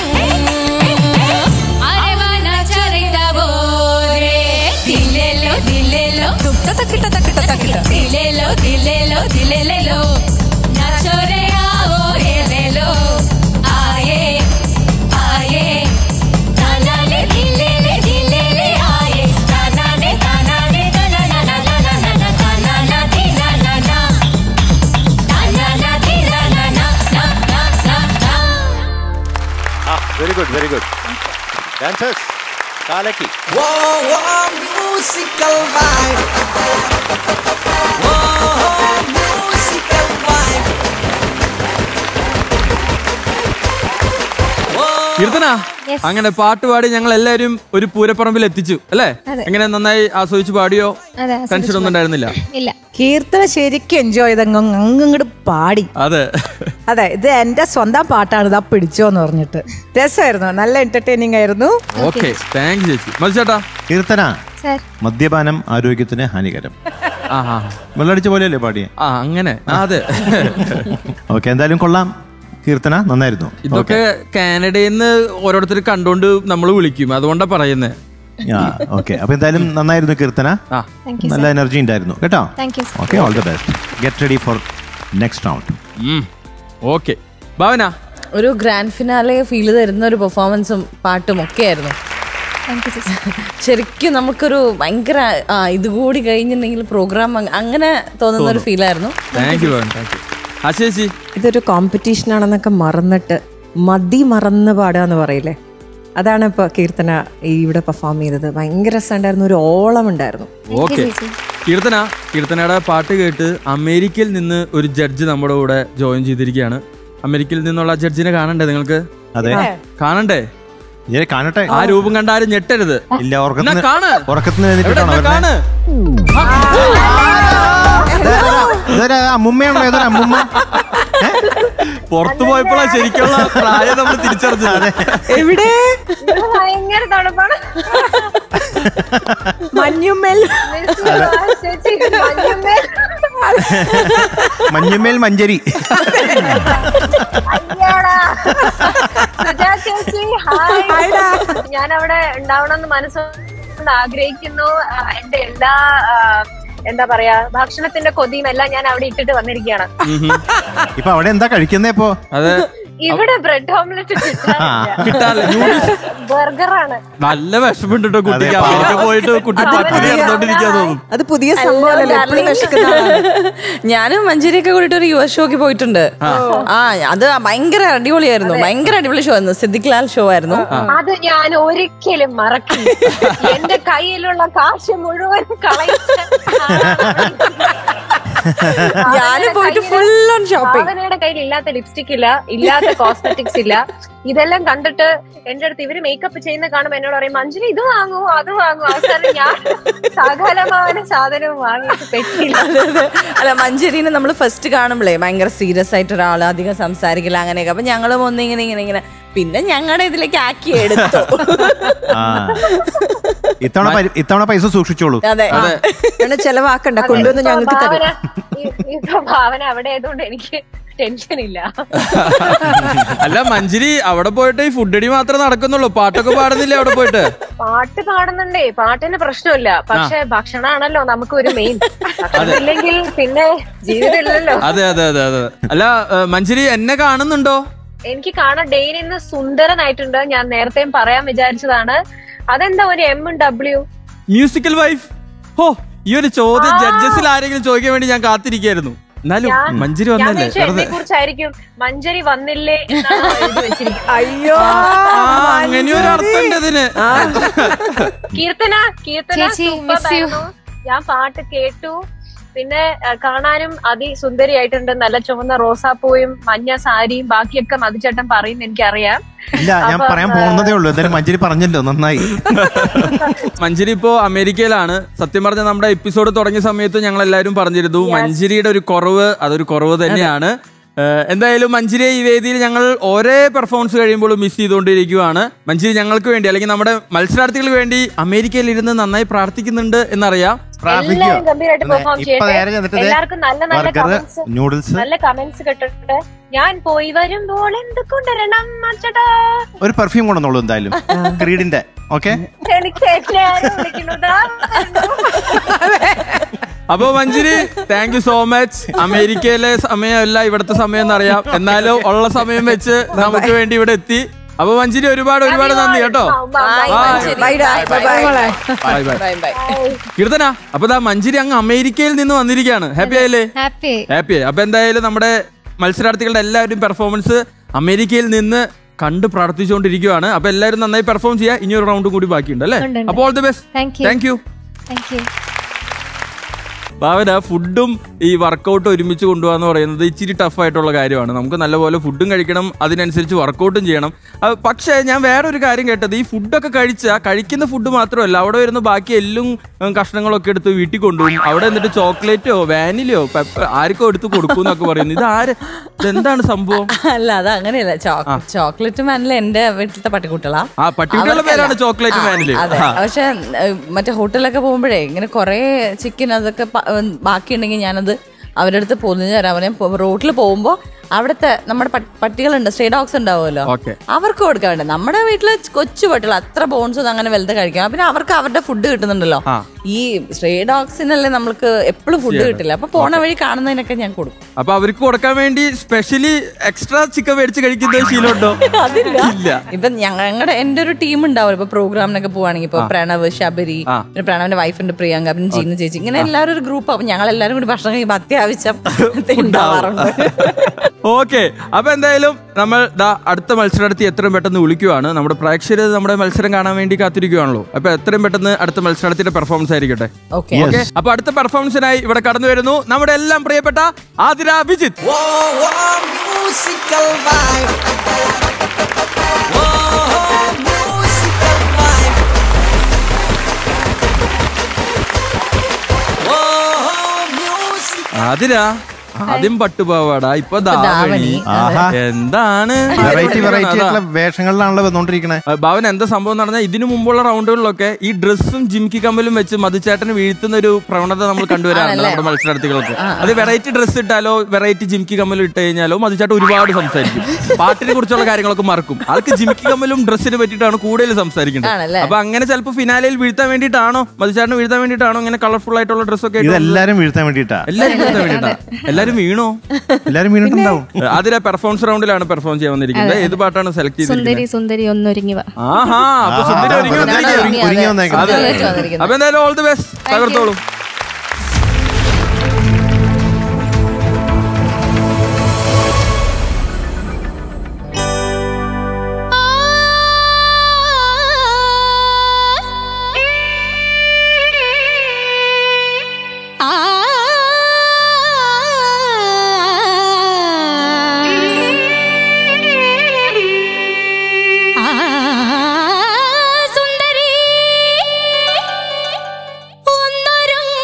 അരവാന ചറിതവോരേ ദില്ലേലോ ദില്ലേലോ ദില്ലേലോ ദില്ലേലോ ദില്ലേലോ नाचो रे आओ रे ले लो आए आए ताना ले दिले ले दिले ले आए ताना ने ताना ने ताना ना ना ना ना ना ना ताना ना दी ना ना ना ताना ना दी ना ना ना ना ना ना ना very good very good dancers കാലക്കി Whoa, whoa, musical vibe. Whoa, Keerthana അങ്ങനെ പാട്ട് പാടി ഞങ്ങൾ എല്ലാവരും ഒരു പൂരപ്പറമ്പിൽ എത്തിച്ചു അല്ലേ എങ്ങനെ നന്നായി ആസ്വദിച്ച് പാടിയോ അതെ ടെൻഷൻ ഒന്നും ഉണ്ടായിരുന്നില്ല ഇല്ല കീർത്തന ശരിക്കും എൻജോയ് ചെയ്ത് അങ്ങ് അങ്ങോട്ട് പാടി അതെ അതെ ഇത് എന്റെ സ്വന്തം പാട്ടാണ് ഇതാ പിടിച്ചോന്ന് പറഞ്ഞിട്ട് രസമായിരുന്നു നല്ല എന്റർടൈനിങ് ആയിരുന്നു ഓക്കെ താങ്ക് ചേച്ചി മത്സേട്ടാ കീർത്തന സാർ മദ്യപാനം ആരോഗ്യത്തിന് ഹാനികരം ആ ആ വെള്ളടിച്ച പോലെയല്ലേ പാടിയെ ആ അങ്ങനെ ആ, അതെ ഓക്കെ എന്തായാലും കൊള്ളാം കീർത്തന നന്നായിരുന്നു ഇതൊക്കെ കാനഡയിൽ നിന്ന് ഓരോരുത്തർ കണ്ടോണ്ട് നമ്മൾ വിളിക്കും അതുകൊണ്ടാ പറയുന്നത് ഓക്കെ അപ്പൊ എന്തായാലും നന്നായിരുന്നു കീർത്തന ആ താങ്ക് യു നല്ല എനർജി ഉണ്ടായിരുന്നു കേട്ടോ thank you okay all the best get ready for next round okay Bhavana ഒരു ഗ്രാൻഡ് ഫിനാലെ ഫീൽ തരുന്ന ഒരു പെർഫോമൻസും പാട്ടും ഒക്കെ ആയിരുന്നു താങ്ക് യു ചേച്ചി ശരിക്കും നമുക്കൊരു ഭയങ്കര ആ ഇതുകൂടി കഴിഞ്ഞിട്ടുണ്ടെങ്കിൽ പ്രോഗ്രാം അങ്ങനെ തോന്നുന്ന ഒരു ഫീലായിരുന്നു thank you Bhavan thank you ആ ചേച്ചി ഇതൊരു കോമ്പറ്റീഷൻ ആണെന്നൊക്കെ മറന്നിട്ട് മതി മറന്ന് പാടുക എന്ന് പറയില്ലേ അതാണ് ഇപ്പൊ കീർത്തന ഈ ഇവിടെ പെർഫോം ചെയ്തത് ഭയങ്കര രസമുണ്ടായിരുന്നു ഒരു ഓളം ഉണ്ടായിരുന്നു ഓക്കെ കീർത്തന കീർത്തനയുടെ പാട്ട് കേട്ട് അമേരിക്കയിൽ നിന്ന് ഒരു ജഡ്ജ് നമ്മുടെ കൂടെ ജോയിൻ ചെയ്തിരിക്കുകയാണ് അമേരിക്കയിൽ നിന്നുള്ള ജഡ്ജിനെ കാണണ്ടേ നിങ്ങൾക്ക് അതെ കാണണ്ടേ ഞാൻ കാണട്ടെ ആ രൂപം കണ്ടാലും ഞെട്ടരുത് ഇല്ല എന്നാ ഉറക്കത്തിന് കാണ് ഉറക്കത്തിന് എവിടെ എഴുന്നേറ്റിട്ടാണോ എന്നാ വരുന്നത്? കാണ് ഇതൊരു- ഇതൊരു അമ്മുമ്മയാണോ ഏതൊരു അമ്മുമ്മ ഏ? പുറത്തു പോയപ്പോഴാ ശരിക്കുള്ള പ്രായം നമ്മൾ തിരിച്ചറിഞ്ഞത് എവിടെ ഭയങ്കര തണുപ്പാണ് മഞ്ഞുമ്മൽ ചേച്ചി മഞ്ഞുമ്മേ. മഞ്ഞുമേൽ മഞ്ചരി അയ്യടാ. സുജാ ചേച്ചി ഹായ് ഞാൻ അവിടെ ഉണ്ടാവണമെന്ന് മനസ്സുകൊണ്ട് ആഗ്രഹിക്കുന്നു ആ, എന്റെ എല്ലാ ആ, എന്താ പറയാ ഭക്ഷണത്തിന്റെ കൊതിയും എല്ലാം ഞാൻ അവിടെ ഇട്ടിട്ട് വന്നിരിക്കുകയാണ് ഇപ്പൊ അവിടെ എന്താ കഴിക്കുന്നേ ഇപ്പോ അതെ ഇവിടെ ബ്രെഡ് ഓംലെറ്റ് കിട്ടാല്ലേ നൂഡിൽസ് ബർഗറാണ് നല്ല വിഷമുണ്ട് കേട്ടോ കുട്ടിക്ക് അതെ, അമേരിക്ക പോയിട്ട് കുട്ടി പട്ടിണി കിടന്നോണ്ടിരിക്കാൻ തോന്നും അത് പുതിയ സംഭവമല്ലേ എപ്പോഴും വിശക്കുന്ന ആളാണ്. ഞാനും മഞ്ചേരിയൊക്കെ കൂടിയിട്ട് ഒരു യു എസ് ഷോക്ക് പോയിട്ടുണ്ട് ആ അത് ഭയങ്കര അടിപൊളിയായിരുന്നു ഭയങ്കര അടിപൊളി ഷോ ആയിരുന്നു സിദ്ദിഖ് ലാൽ ഷോ ആയിരുന്നു അത് ഞാൻ ഒരിക്കലും മറക്കില്ല എന്റെ കയ്യിലുള്ള കാശ് മുഴുവൻ കളയിച്ച ഞാനും പോയിട്ട് ഫുൾ ഓൺ ഷോപ്പിംഗ് ഭാവനയുടെ കയ്യിൽ ഇല്ലാത്ത ലിപ്സ്റ്റിക് ഇല്ല ഇല്ലാത്ത കോസ്മെറ്റിക്സ് ഇല്ല ഇതെല്ലാം കണ്ടിട്ട് എന്റെ അടുത്ത് ഇവര് മേക്കപ്പ് ചെയ്യുന്ന കാണുമ്പോ എന്നോട് പറയും മഞ്ജുരി ഇത് വാങ്ങൂ അത് വാങ്ങൂ അവസാനം ഞാൻ സകലമാന സാധനവും വാങ്ങിയിട്ട് പറ്റിയില്ല അല്ല മഞ്ചേരിനെ നമ്മൾ ഫസ്റ്റ് കാണുമ്പോഴേ ഭയങ്കര സീരിയസ് ആയിട്ട് ഒരാൾ അധികം സംസാരിക്കില്ല അങ്ങനെയൊക്കെ അപ്പൊ ഞങ്ങളും ഒന്ന് ഇങ്ങനെ ഇങ്ങനെ ഇങ്ങനെ പിന്നെ ഞങ്ങളുടെ ഇതിലേക്ക് ആക്കി എടുത്തു ആ ഇത്തവണ പരി- ഇത്തവണ പൈസ സൂക്ഷിച്ചോളൂ അതെ അങ്ങനെ ചെലവാക്കണ്ട കൊണ്ടുവന്ന് ഞങ്ങൾക്ക് ഭാവന തരും ഈ- ഇപ്പൊ ഭാവന അവിടെ ആയതുകൊണ്ട് എനിക്ക് ടെൻഷൻ ഇല്ല അല്ല മഞ്ജരി അവിടെ പോയിട്ട് ഈ ഫുഡടി മാത്രമേ നടക്കുന്നുള്ളൂ പാട്ടൊക്കെ പാടുന്നില്ലേ അവിടെ പോയിട്ട് പാട്ട് പാടുന്നുണ്ടേ പാട്ടിന് പ്രശ്നമില്ല പക്ഷെ ഭക്ഷണമാണല്ലോ നമുക്ക് ഒരു മെയിൻ ഭക്ഷണമില്ലെങ്കിൽ പിന്നെ ജീവിതം ഇല്ലല്ലോ അതെ അതെ അതെ അതെ അല്ല ഏ, മഞ്ജരി എന്നെ കാണുന്നുണ്ടോ എനിക്ക് കാണാൻ ഡെയിൻ ഇന്ന് സുന്ദരനായിട്ടുണ്ട് ഞാൻ നേരത്തെയും പറയാൻ വിചാരിച്ചതാണ് അതെന്താ ഒരു എം ഡബ്ല്യു മ്യൂസിക്കൽ വൈഫ് ഹോ ഈ ഒരു ചോദ്യം ജഡ്ജസിൽ ആരെങ്കിലും ചോദിക്കാൻ വേണ്ടി ഞാൻ കാത്തിരിക്കായിരുന്നു എന്നാലും മഞ്ജരി ഞാൻ വന്നല്ലേ വിചാരിച്ചു എന്നെ വെറുതെ കുറിച്ചായിരിക്കും മഞ്ജരി വന്നില്ലേ എന്നാണ് എഴുതി വെച്ചിരിക്കുന്നത്. അയ്യോ ആ അങ്ങനെ ഒരു അർത്ഥം ഉണ്ട് ഇതിന് കീർത്തന കീർത്തന ചേച്ചി, superb miss you. ആയിരുന്നു. ഞാൻ പാട്ട് കേട്ടു പിന്നെ ആ, കാണാനും അതിസുന്ദരിയായിട്ടുണ്ട് നല്ല ചുവന്ന റോസാപ്പൂയും മഞ്ഞ സാരിയും ബാക്കിയൊക്കെ മതിച്ചേട്ടൻ പറയും എനിക്കറിയാം ഇല്ല ഞാൻ അപ്പൊ, പറയാൻ പോകുന്നതേ ഉള്ളൂ എന്തായാലും മഞ്ചരി പറഞ്ഞല്ലോ നന്നായി മഞ്ജരി ഇപ്പോ അമേരിക്കയിലാണ് സത്യം പറഞ്ഞ നമ്മുടെ എപ്പിസോഡ് തുടങ്ങിയ സമയത്ത് ഞങ്ങൾ എല്ലാവരും പറഞ്ഞിരുന്നു മഞ്ജരിയുടെ ഒരു കുറവ് അതൊരു കുറവ് തന്നെയാണ് ഏഹ് എന്തായാലും മഞ്ജരിയെ ഈ വേദിയിൽ ഞങ്ങൾ ഓരോ പെർഫോമൻസ് കഴിയുമ്പോൾ മിസ് ചെയ്തുകൊണ്ടിരിക്കുകയാണ് മഞ്ജരി ഞങ്ങൾക്ക് വേണ്ടി അല്ലെങ്കിൽ നമ്മുടെ മത്സരാർത്ഥികൾക്ക് വേണ്ടി അമേരിക്കയിൽ ഇരുന്ന് നന്നായി പ്രാർത്ഥിക്കുന്നുണ്ട് എന്നറിയാം പ്രാർത്ഥിക്കുക എല്ലാവരും ഗംഭീരമായിട്ട് പെർഫോം ഇപ്പൊ നേരെ ചെന്നിട്ട് ചെയ്യട്ടെ ദേ എല്ലാവർക്കും നല്ല നല്ല ബർഗർ കമന്റ്സ് നൂഡിൽസ് നല്ല കമന്റ്സ് കിട്ടിട്ടുണ്ട് ഞാൻ പോയി വരുമ്പോൾ എന്ത് കൊണ്ടുവരണം അച്ചടാ ഒരു പെർഫ്യൂം കൊണ്ടുവന്നോളൂ എന്തായാലും ക്രീഡിന്റെ ഓക്കെ എനിക്ക് എല്ലാവരും വിളിക്കുന്നു ദാ വരുന്നു. അപ്പൊ Manjari thank you so much അമേരിക്കയിലെ സമയമല്ല ഇവിടുത്തെ സമയം എന്നറിയാം എന്നാലും ഉള്ള സമയം വെച്ച് നമുക്ക് വേണ്ടി ഇവിടെ എത്തി അപ്പൊ മഞ്ജരി ഒരുപാട് ഒരുപാട് നന്ദി കേട്ടോ Bye, മഞ്ജരി. ബൈ ഡാ, bye bye. Bye bye bye bye Keerthana അപ്പൊ ദാ മഞ്ജരി അങ്ങ് അമേരിക്കയിൽ നിന്ന് വന്നിരിക്കുകയാണ് ഹാപ്പി ആയില്ലേ ഹാപ്പി ഹാപ്പി ആയി അപ്പൊ എന്തായാലും നമ്മുടെ മത്സരാർത്ഥികളുടെ എല്ലാവരുടെയും പെർഫോമൻസ് അമേരിക്കയിൽ നിന്ന് കണ്ട് പ്രാർത്ഥിച്ചുകൊണ്ടിരിക്കുകയാണ് അപ്പൊ എല്ലാവരും നന്നായി പെർഫോം ചെയ്യാം ഇനി ഒരു റൗണ്ട് കൂടി ബാക്കിയുണ്ട് അല്ലേ ഉണ്ട്, ഉണ്ട്. അപ്പോൾ all the best thank you thank you thank you Bhavana ഫുഡും ഈ വർക്കൗട്ടും ഒരുമിച്ച് കൊണ്ടുപോകാന്ന് പറയുന്നത് ഇച്ചിരി ടഫ് ആയിട്ടുള്ള കാര്യമാണ് നമുക്ക് നല്ലപോലെ ഫുഡും കഴിക്കണം അതിനനുസരിച്ച് വർക്കൗട്ടും ചെയ്യണം അഹ് പക്ഷേ ഞാൻ വേറൊരു കാര്യം കേട്ടത് ഈ ഫുഡൊക്കെ കഴിച്ചാൽ കഴിക്കുന്ന ഫുഡ് മാത്രമല്ല അവിടെ വരുന്ന ബാക്കി എല്ലും ഉം, കഷ്ണങ്ങളൊക്കെ എടുത്ത് വീട്ടിൽ കൊണ്ടുപോകും അവിടെ എന്നിട്ട് ചോക്ലേറ്റോ വാനിലയോ പെപ്പർ ആർക്കോ എടുത്ത് കൊടുക്കും എന്നൊക്കെ പറയുന്നു ഇത് ആര് ഇതെന്താണ് സംഭവം അല്ല അത് അങ്ങനെയല്ല ചോക്ലേറ്റ് മാനില് എന്റെ വീട്ടിലത്തെ പട്ടിക്കുട്ടികളാ ആ പട്ടിക്കുട്ടികളുടെ അവർക്കല്ല. പേരാണ് ചോക്ലേറ്റ് ആ, മാനില് അതെ ആ. പക്ഷെ ഏഹ്, മറ്റേ ഹോട്ടലിലൊക്കെ പോകുമ്പോഴേ ഇങ്ങനെ കുറെ ചിക്കൻ അതൊക്കെ പ- ഏഹ്, ബാക്കിയുണ്ടെങ്കിൽ ഞാനത് അവരുടെ അടുത്ത് പൊതിഞ്ഞു തരാൻ പറയും റോട്ടിൽ പോകുമ്പോ അവിടുത്തെ നമ്മുടെ പ- പട്ടികളുണ്ട് സ്ട്രേ ഡോഗ്സ് ഉണ്ടാവുമല്ലോ ഓക്കെ അവർക്ക് കൊടുക്കാൻ വേണ്ട നമ്മുടെ വീട്ടില് കൊച്ചു പട്ടികൾ അത്ര ബോൺസ് ഒന്നും അങ്ങനെ വലുത് കഴിക്കാം പിന്നെ അവർക്ക് അവരുടെ ഫുഡ് കിട്ടുന്നുണ്ടല്ലോ ആ. ഈ സ്ട്രേ ഡോഗ്സിനല്ലേ നമ്മൾക്ക് എപ്പോഴും ഫുഡ് കിട്ടില്ല അപ്പൊ പോണ വഴി കാണുന്നതിനൊക്കെ ഞാൻ കൊടുക്കും അപ്പൊ അവർക്ക് കൊടുക്കാൻ വേണ്ടി സ്പെഷ്യലി എക്സ്ട്രാ ചിക്കൻ മേടിച്ച് കഴിക്കുന്ന ശീലമുണ്ടോ ഇല്ല ഇപ്പൊ ഞങ്ങളുടെ എന്റെ ഒരു ടീം ഉണ്ടാവും ഇപ്പൊ പ്രോഗ്രാമിനൊക്കെ പോവാണെങ്കിൽ ഇപ്പൊ പ്രണവ് ശബരി ആ. പിന്നെ പ്രണവിന്റെ വൈഫുണ്ട് പ്രിയങ്ക പിന്നെ ജീന ചേച്ചി ഇങ്ങനെ എല്ലാവരും ഒരു ഗ്രൂപ്പ് അപ്പൊ ഞങ്ങൾ എല്ലാവരും കൂടി ഭക്ഷണം കഴിയുമ്പോൾ അത്യാവശ്യം ഉണ്ടാവാറുണ്ട് ഓക്കെ അപ്പൊ എന്തായാലും നമ്മൾ ദാ അടുത്ത മത്സരാർത്ഥി എത്രയും പെട്ടെന്ന് വിളിക്കുവാണ് നമ്മുടെ പ്രേക്ഷകര് നമ്മുടെ മത്സരം കാണാൻ വേണ്ടി കാത്തിരിക്കുവാണല്ലോ അപ്പൊ എത്രയും പെട്ടെന്ന് അടുത്ത മത്സരാർത്ഥിയുടെ പെർഫോമൻസ് ആയിരിക്കട്ടെ ഓക്കെ ഓക്കെ അപ്പൊ അടുത്ത പെർഫോമൻസിനായി ഇവിടെ കടന്നു വരുന്നു നമ്മുടെ എല്ലാം പ്രിയപ്പെട്ട Athira Abhijith Wow, wow, musical vibe. Wow, musical vibe. Wow, music. Athira ആദ്യം പട്ടുപാവാട ഇപ്പൊ ധാവണി. ധാവണി ആഹാ. എന്താണ് വെറൈറ്റി വെറൈറ്റി അതാ. ആയിട്ടുള്ള വേഷങ്ങളിലാണല്ലോ വന്നോണ്ടിരിക്കണേ ആ, ഭാവൻ എന്താ സംഭവം എന്ന് പറഞ്ഞാൽ ഇതിനു മുമ്പുള്ള റൗണ്ടുകളിലൊക്കെ ഈ ഡ്രസ്സും ജിംകി കമ്മലും വെച്ച് മധുചേട്ടന് വീഴ്ത്തുന്ന ഒരു പ്രവണത നമ്മൾ കണ്ടുവരാറുണ്ട് നമ്മുടെ മത്സരാർത്ഥികൾക്ക് അത് വെറൈറ്റി ഡ്രസ്സ് ഇട്ടാലോ വെറൈറ്റി ജിംകി കമ്മലും ഇട്ട് കഴിഞ്ഞാലോ മധുചേട്ടൻ ഒരുപാട് സംസാരിക്കും പാട്ടിനെ കുറിച്ചുള്ള കാര്യങ്ങളൊക്കെ മറക്കും ആൾക്ക് ജിംകി കമ്മലും ഡ്രസ്സിനെ പറ്റിയിട്ടാണ് കൂടുതൽ സംസാരിക്കുന്നത് ആണല്ലേ? അപ്പൊ അങ്ങനെ ചിലപ്പോൾ ഫിനാലയിൽ വീഴ്ത്താൻ വേണ്ടിയിട്ടാണോ മധുചേട്ടന് വീഴ്ത്താൻ വേണ്ടിയിട്ടാണോ ഇങ്ങനെ കളർഫുൾ ആയിട്ടുള്ള ഡ്രസ്സൊക്കെ ഇട്ട് വന്നത്? ഇതെല്ലാരും വീഴ്ത്താൻ വേണ്ടിട്ടാ എല്ലാരും വീഴ്ത്താൻ വേണ്ടിയിട്ടാ എല്ലാരും വീണോ എല്ലാരും വീണിട്ടുണ്ടാവും അതിലെ പെർഫോമൻസ് റൗണ്ടിലാണ് പെർഫോം ചെയ്യാൻ വന്നിരിക്കുന്നത് ഏത് പാട്ടാണ് സെലക്ട് സുന്ദരി ചെയ്തിരിക്കുന്നത് സുന്ദരി ഒന്നൊരുങ്ങി വാ ആഹാ അപ്പൊ സുന്ദരി ഒരുങ്ങി അതാണ് വന്നിരിക്കുകയാണ്. ഒരുങ്ങി- ഒരുങ്ങി വന്നേക്കുന്നത്. അതെ. സുന്ദരിയായിട്ട് വന്നിരിക്കുന്നത്. അപ്പൊ എന്തായാലും ഓൾ ദി ബെസ്റ്റ് തകർത്തോളൂ സുന്ദരി ഒന്നൊരുങ്ങി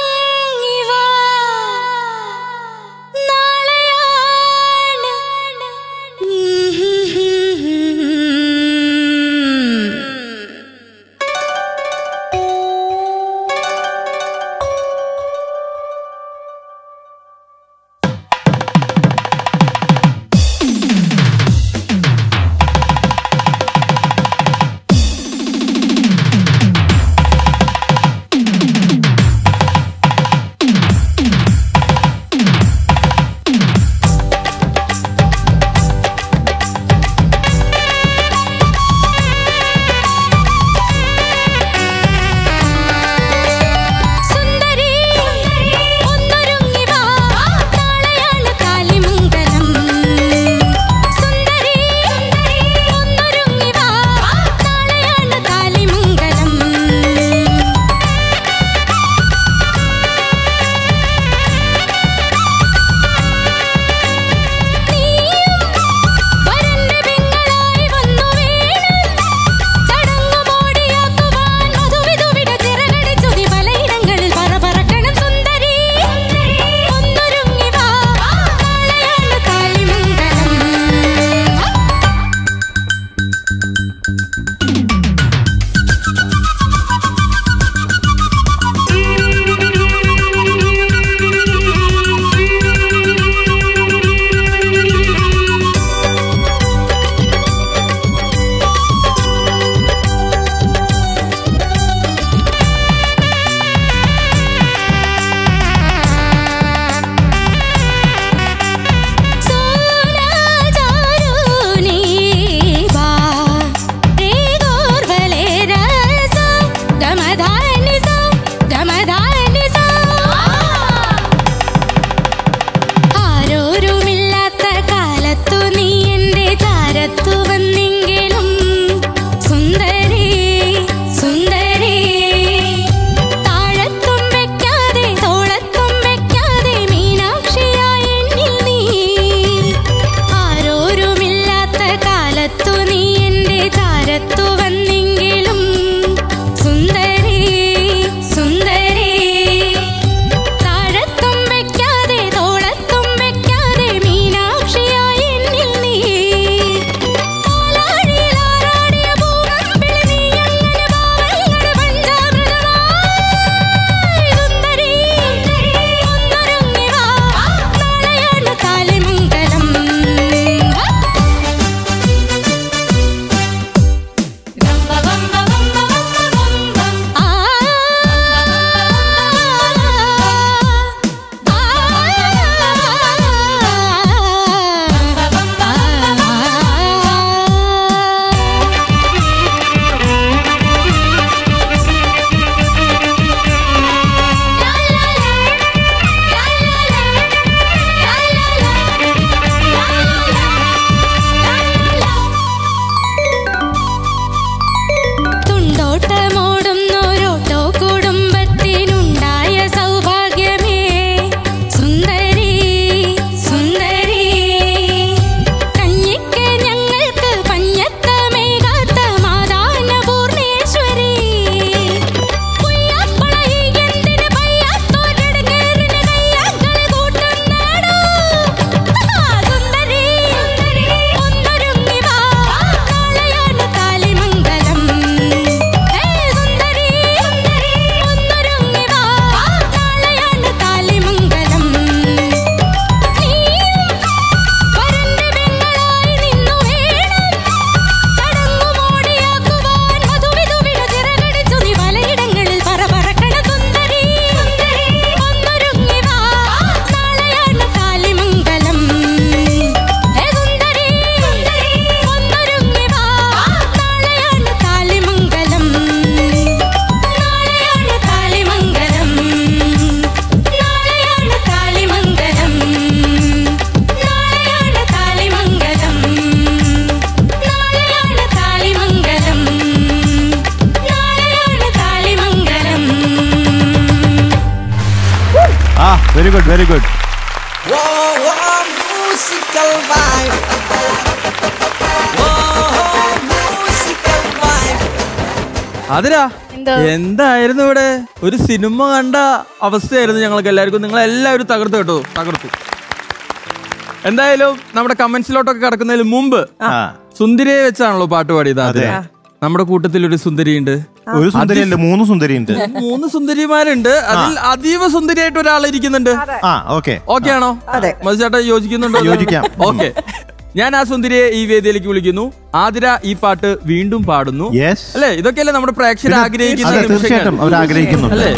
ആ very good very good Whoa, whoa, musical vibe. Whoa, musical vibe. Athira എന്തോ? എന്തായിരുന്നു ഇവിടെ ഒരു സിനിമ കണ്ട അവസ്ഥയായിരുന്നു ഞങ്ങൾക്ക് എല്ലാവർക്കും നിങ്ങൾ എല്ലാവരും തകർത്തു കേട്ടോ തകർത്തു എന്തായാലും നമ്മുടെ കമന്റ്സിലോട്ടൊക്കെ കിടക്കുന്നതിന് മുമ്പ് ആ സുന്ദരിയെ വെച്ചാണല്ലോ പാട്ട് പാടിയത് അതിര നമ്മുടെ കൂട്ടത്തിൽ ഒരു സുന്ദരിയുണ്ട് ഒരു സുന്ദരിയല്ല മൂന്ന് സുന്ദരിയുണ്ട് മൂന്ന് സുന്ദരിമാരുണ്ട് അതിൽ അതീവ സുന്ദരിയായിട്ട് ഒരാൾ ഇരിക്കുന്നുണ്ട് ആ ഓക്കെ ഓക്കെ ആണോ അതെ. മധുചേട്ടാ യോജിക്കുന്നുണ്ടോ യോജിക്കാം. ഓക്കെ ഞാൻ ആ സുന്ദരിയെ ഈ വേദിയിലേക്ക് വിളിക്കുന്നു ആതിര ഈ പാട്ട് വീണ്ടും പാടുന്നു യെസ് അല്ലേ ഇതൊക്കെയല്ലേ നമ്മുടെ പ്രേക്ഷകർ ആഗ്രഹിക്കുന്ന അതെ നിമിഷങ്ങൾ. തീർച്ചയായിട്ടും അവർ ആഗ്രഹിക്കുന്നുണ്ട് അല്ലേ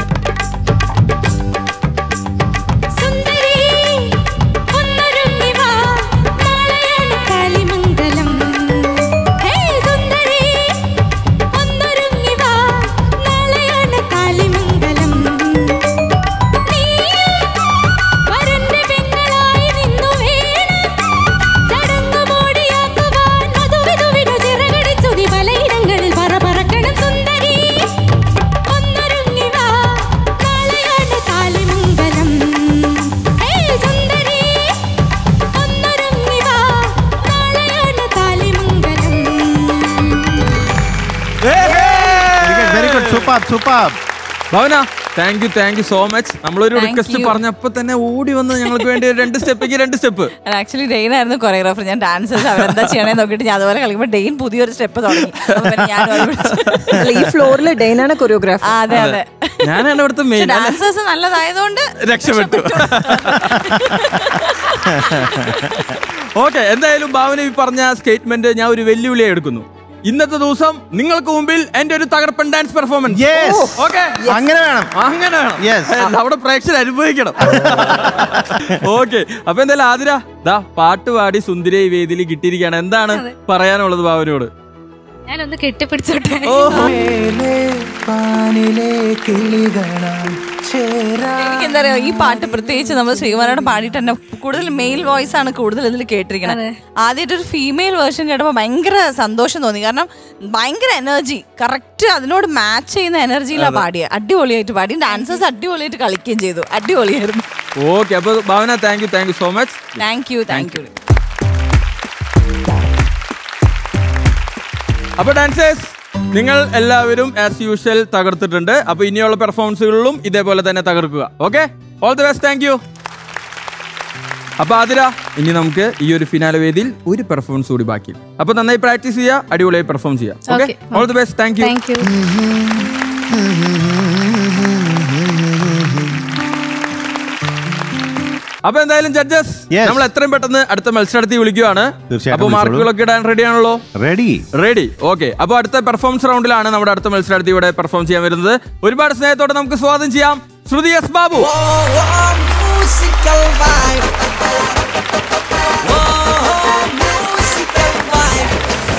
സുന്ദരി ഒന്നൊരുങ്ങി വാ നാളെയാണ് കാലിമംഗലം ഹേ സുന്ദരി ഒന്നൊരുങ്ങി വാ നാളെയാണ് കാലിമംഗലം നീയും വരന്റെ പെങ്ങളായി നിന്നു വേണം ചടങ്ങുമോടിയാക്കുവാൻ മധുവിധുവിനു ചിറകടിച്ചുതി പലയിടങ്ങളിൽ പറ പറക്കണം സുന്ദരി ഒന്നൊരുങ്ങി വാ നാളെയാണ് കാലിമംഗലം ഹേ സുന്ദരി ഒന്നൊരുങ്ങി വാ നാളെയാണ് കാലിമംഗലം very good super super Bhavana thank you thank you so much നമ്മളൊരു Thank റിക്വസ്റ്റ് you. പറഞ്ഞപ്പോ തന്നെ ഓടി വന്ന് ഞങ്ങൾക്ക് വേണ്ടി ഒരു രണ്ട് സ്റ്റെപ്പിക്ക് രണ്ട് സ്റ്റെപ്പ് ആക്ച്വലി ഡെയിൻ ആയിരുന്നു കൊറിയോഗ്രാഫർ ഞാൻ ഡാൻസേഴ്സ് അവരെന്താ ചെയ്യണേ നോക്കിയിട്ട് ഞാൻ അതുപോലെ കളിക്കുമ്പോൾ ഡെയിൻ പുതിയൊരു സ്റ്റെപ്പ് തുടങ്ങി അപ്പൊ പിന്നെ ഞാൻ അവരെ വിളിച്ചു. അല്ല, ഈ ഫ്ലോറിൽ ഡെയിനാണ് കൊറിയോഗ്രാഫർ ആ, അതെ അതെ ഞാനാണ് ഇവിടുത്തെ മെയിൻ ഡാൻസേഴ്സ് നല്ലതായതുകൊണ്ട് രക്ഷപ്പെട്ടു ഓക്കെ എന്തായാലും ഭാവന ഈ പറഞ്ഞ സ്റ്റേറ്റ്മെന്റ് ഞാൻ ഒരു വെല്ലുവിളിയായി എടുക്കുന്നു ഇന്നത്തെ ദിവസം നിങ്ങൾക്ക് മുമ്പിൽ എന്റെ ഒരു തകർപ്പൻ ഡാൻസ് പെർഫോമൻസ് Yes. ഓക്കെ അങ്ങനെ വേണം അങ്ങനെ വേണം Yes. അല്ല, അവിടെ പ്രേക്ഷകർ അനുഭവിക്കണം ഓക്കെ അപ്പൊ എന്തായാലും ആതിര ദാ പാട്ട് പാടി സുന്ദരി ഈ വേദിയിൽ കിട്ടിയിരിക്കുകയാണ് എന്താണ് പറയാനുള്ളത് ഭാവനയോട് ഞാനൊന്ന് കെട്ടിപ്പിടിച്ചോട്ടെ ഓ എനിക്ക് എന്താ പറയാ ഈ പാട്ട് പ്രത്യേകിച്ച് നമ്മൾ ശ്രീമാനോട് പാടിയിട്ട് തന്നെ കൂടുതൽ മെയിൽ വോയിസ് ആണ് കൂടുതൽ ഇതിൽ കേട്ടിരിക്കുന്നത് ആദ്യമായിട്ട് ഒരു ഫീമെയിൽ വേർഷൻ കേട്ടപ്പോൾ ഭയങ്കര സന്തോഷം തോന്നി കാരണം ഭയങ്കര എനർജി കറക്റ്റ് അതിനോട് മാച്ച് ചെയ്യുന്ന എനർജിയിലാണ് പാടിയത് അടിപൊളിയായിട്ട് പാടി ഡാൻസേഴ്സ് അടിപൊളിയായിട്ട് കളിക്കുകയും ചെയ്തു അടിപൊളിയായിരുന്നു ഓക്കെ അപ്പൊ Bhavana thank you thank you so much thank you thank you അപ്പൊ ഡാൻസേഴ്സ് നിങ്ങൾ എല്ലാവരും ആസ് യൂഷ്വൽ തകർത്തിട്ടുണ്ട് അപ്പൊ ഇനിയുള്ള പെർഫോമൻസുകളിലും ഇതേപോലെ തന്നെ തകർക്കുക okay all the best thank you അപ്പൊ ആതിര ഇനി നമുക്ക് ഈ ഒരു ഫിനാല വേദിയിൽ ഒരു പെർഫോമൻസ് കൂടി ബാക്കി അപ്പൊ നന്നായി പ്രാക്ടീസ് ചെയ്യുക അടിപൊളിയായി പെർഫോം ചെയ്യാം okay Okay. All the best thank you thank you അപ്പൊ എന്തായാലും ജഡ്ജസ് Yes. നമ്മൾ എത്രയും പെട്ടെന്ന് അടുത്ത മത്സരത്തിൽ വിളിക്കുകയാണ് തീർച്ചയായിട്ടും അപ്പൊ വിളിച്ചോളൂ. മാർക്കുകളൊക്കെ ഇടാൻ റെഡി ആണല്ലോ റെഡി റെഡി ഓക്കെ അപ്പൊ അടുത്ത പെർഫോമൻസ് റൗണ്ടിലാണ് നമ്മുടെ അടുത്ത മത്സരാർത്ഥി ഇവിടെ പെർഫോം ചെയ്യാൻ വരുന്നത് ഒരുപാട് സ്നേഹത്തോടെ നമുക്ക് സ്വാഗതം ചെയ്യാം Shruthi S Babu Whoa, whoa, musical vibe. Whoa, musical vibe.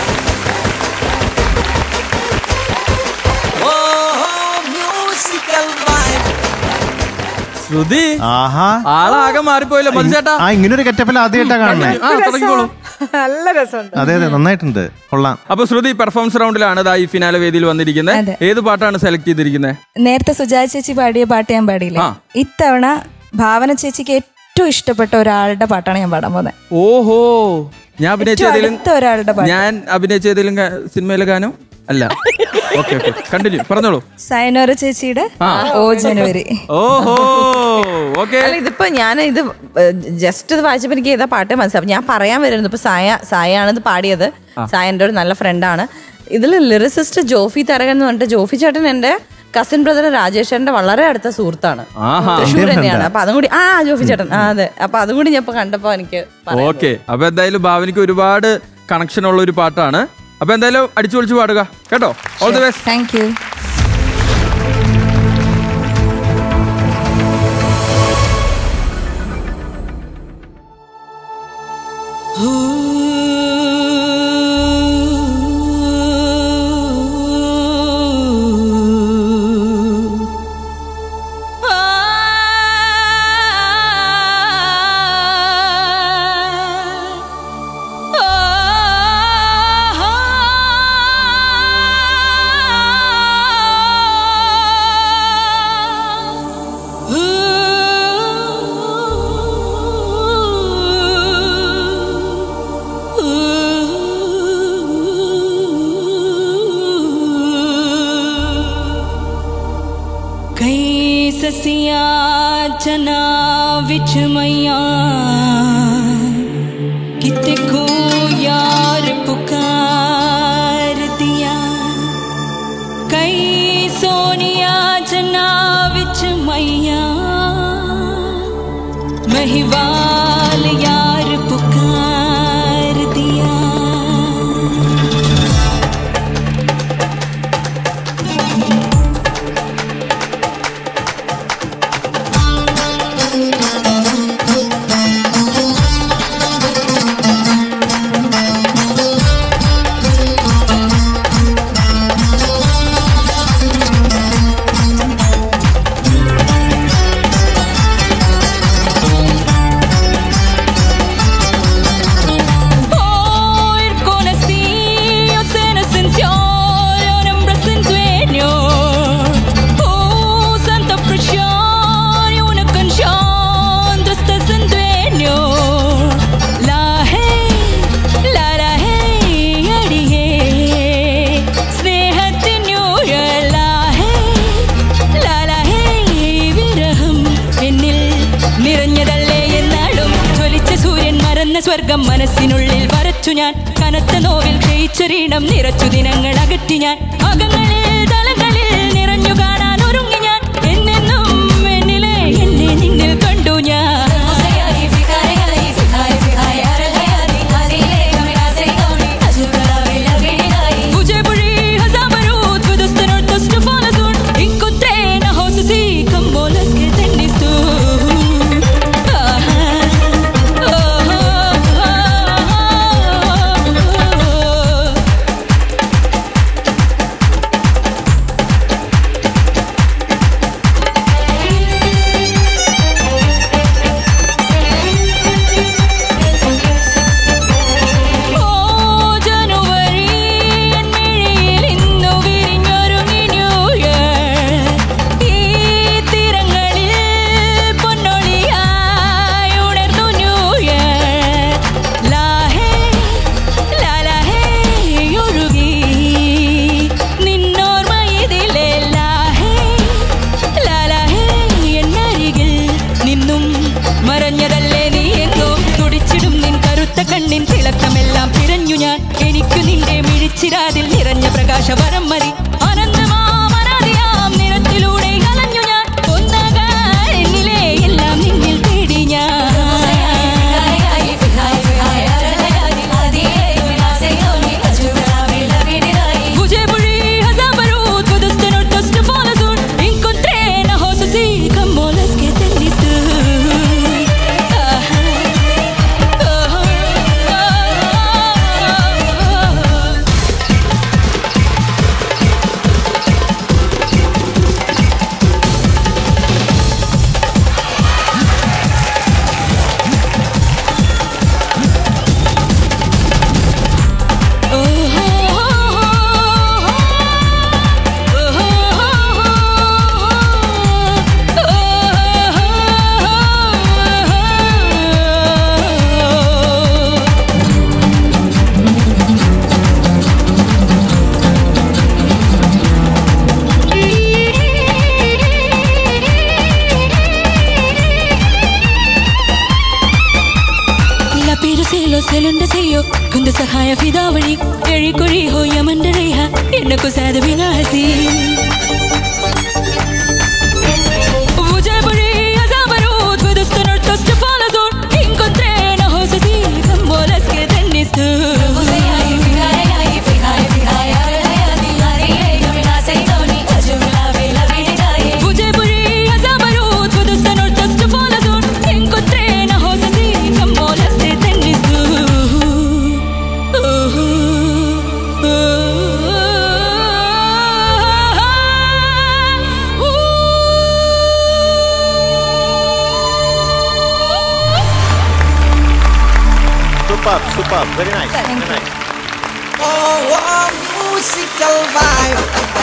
Whoa, musical vibe. Shruthi ആഹാ ആളാകെ മാറിപ്പോയല്ലോ മതിച്ചേട്ടാ ആ ഇങ്ങനെ ഒരു കെറ്റപ്പിൽ ആദ്യമായിട്ടാ കാണുന്നേ ആ തുടങ്ങിക്കോളൂ നല്ല രസമുണ്ട് അതെ അതെ നന്നായിട്ടുണ്ട് കൊള്ളാം അപ്പൊ ശ്രുതി പെർഫോമൻസ് റൗണ്ടിലാണ് ദാ ഈ ഫിനാലെ വേദിയിൽ വന്നിരിക്കുന്നത് അതെ. ഏത് പാട്ടാണ് സെലക്ട് ചെയ്തിരിക്കുന്നത് നേരത്തെ സുജാ ചേച്ചി പാടിയ പാട്ട് ഞാൻ പാടിയില്ലേ ആ. ഇത്തവണ ഭാവന ചേച്ചിക്ക് ഏറ്റവും ഇഷ്ടപ്പെട്ട ഒരാളുടെ പാട്ടാണ് ഞാൻ പാടാൻ പോകുന്നത് ഓഹോ ഞാൻ അഭിനയിച്ച ഏറ്റവും ഏതെങ്കിലും അടുത്ത ഒരാളുടെ പാട്ട് ഞാൻ അഭിനയിച്ച ഏതെങ്കിലും ഗാ- സിനിമയിലെ ഗാനം അല്ല ഓക്കെ ഓക്കെ കണ്ടിന്യൂ പറഞ്ഞോളൂ സൈനോര ചേച്ചിയുടെ ആ. ഓ ജനുവരി ഓഹോ ഓക്കെ അല്ല ഇതിപ്പോ ഞാൻ ഇത് ജസ്റ്റ് ഇത് വായിച്ചപ്പോ എനിക്ക് ഏതാ പാട്ട് മനസ്സിലാവും ഞാൻ പറയാൻ വരുന്നത് ഇപ്പൊ സായ സായാണ് ഇത് പാടിയത് സായ എൻ്റെ ഒരു നല്ല ഫ്രണ്ടാണ് ഇതിൽ ലിറിസിസ്റ്റ് ജോഫി തരകൻ എന്ന് പറഞ്ഞിട്ട് ജോഫി ചേട്ടൻ എൻ്റെ കസിൻ ബ്രദർ രാജേഷേട്ടന്റെ വളരെ അടുത്ത സുഹൃത്താണ് ആഹാ തൃശ്ശൂർ തന്നെയാണ് അപ്പൊ അതും കൂടി ആ ജോഫി ചേട്ടൻ ആ അതെ അപ്പൊ അതും കൂടി ഞാൻ ഇപ്പൊ കണ്ടപ്പോ എനിക്ക് പറയാൻ ഓക്കെ അപ്പൊ എന്തായാലും ഭാവനയ്ക്ക് ഒരുപാട് കണക്ഷൻ ഉള്ള ഒരു പാട്ടാണ് അപ്പൊ എന്തായാലും അടിച്ചു പൊളിച്ച് പാടുക കേട്ടോ all the best thank you ആ ਚਨਾ ਵਿੱਚ ਮਈਆਂ ਕਿਤੇ ਕੋ ਯਾਰ ਪੁਕਾਰਦੀਆਂ ਕਈ ਸੋਨੀਆਂ ਜਨਾ ਵਿੱਚ ਮਈਆਂ ਮਹਿਵਾਲ ਯਾਰ ਪੁਕਾਰਦੀਆਂ Hoy conocí en esencial un hombre sin sueño Oh, santa presión y una canción de este sin dueño La hey, la la hey, adi hey സ്നേഹത്തിനൂറ് la hey, la la hey വിരഹം എന്നിൽ നിറഞ്ഞതല്ലേ എന്നാളും ജ്വലിച്ച സൂര്യൻ മറന്ന സ്വർഗം മനസ്സിനുള്ളിൽ വരച്ചു ഞാൻ കനത്ത നോവിൽ ക്ഷയിച്ചൊരീണം നിറച്ചു ദിനങ്ങൾ അകറ്റി ഞാൻ അകങ്ങളിൽ തലങ്ങളിൽ നിറഞ്ഞു കാണാൻ ഒരുങ്ങി ഞാൻ എന്നെന്നും എന്നിലെ എന്നെ നിന്നിൽ കണ്ടു ഞാൻ Fuggiburi, Hazamarut, Vidustan, Dust of Falazun, Incontré, Nahosasi, Kambolas, Ketenis, tu. ഓ ജനുവരി എന്നിഴിയിൽ ഇന്നു വിരിഞ്ഞൊരുങ്ങി ന്യൂ ഇയർ ഈ തിരങ്ങളിൽ പൊന്നൊളിയായി ഉണർന്നു ന്യൂ ഇയർ ലാഹേ ലാലാഹേ ഒഴുകി നിന്നോർമ്മ ഇതിലെ ലാഹേ ലാലാഹേ എന്നരികിൽ നിന്നും മറഞ്ഞതല്ലേ നീ എങ്ങോ തുടിച്ചിടും നിൻ കറുത്ത കണ്ണിൻ തിളക്കമെല്ലാം തിരഞ്ഞു ഞാൻ എനിക്കു നിന്റെ മിഴിച്ചിരാതിൽ നിറഞ്ഞ പ്രകാശവരം മതി അനന്തമാമനാദിയാം നിറത്തിലൂടെ അലഞ്ഞു ഞാൻ ഒന്നാകാൻ എന്നിലെ എല്ലാം നിന്നിൽ തേടി ഞാൻ Fuggiburi, Hazamarut, Vidustan, Dust of Falazun, Incontré, Nahosasi, Kambolas, Ketenis, tu. Lapiro selo selunda seyo Kunda sahaya fida wani Eri kuri ho yamanda reha Inna ko sada bilasi Fuggiburi, Hazamarut, Vidustan, Dust of Falazun, Incontré, Nahosasi, Kambolas, Ketenis, tu. Fuggiburi, Hazamarut, Vidustan, Dust of Falazun, Incontré, Nahosasi, Kambolas, Ketenis, tu. Superb, superb. Very nice. Very nice. Oh, oh, musical vibe.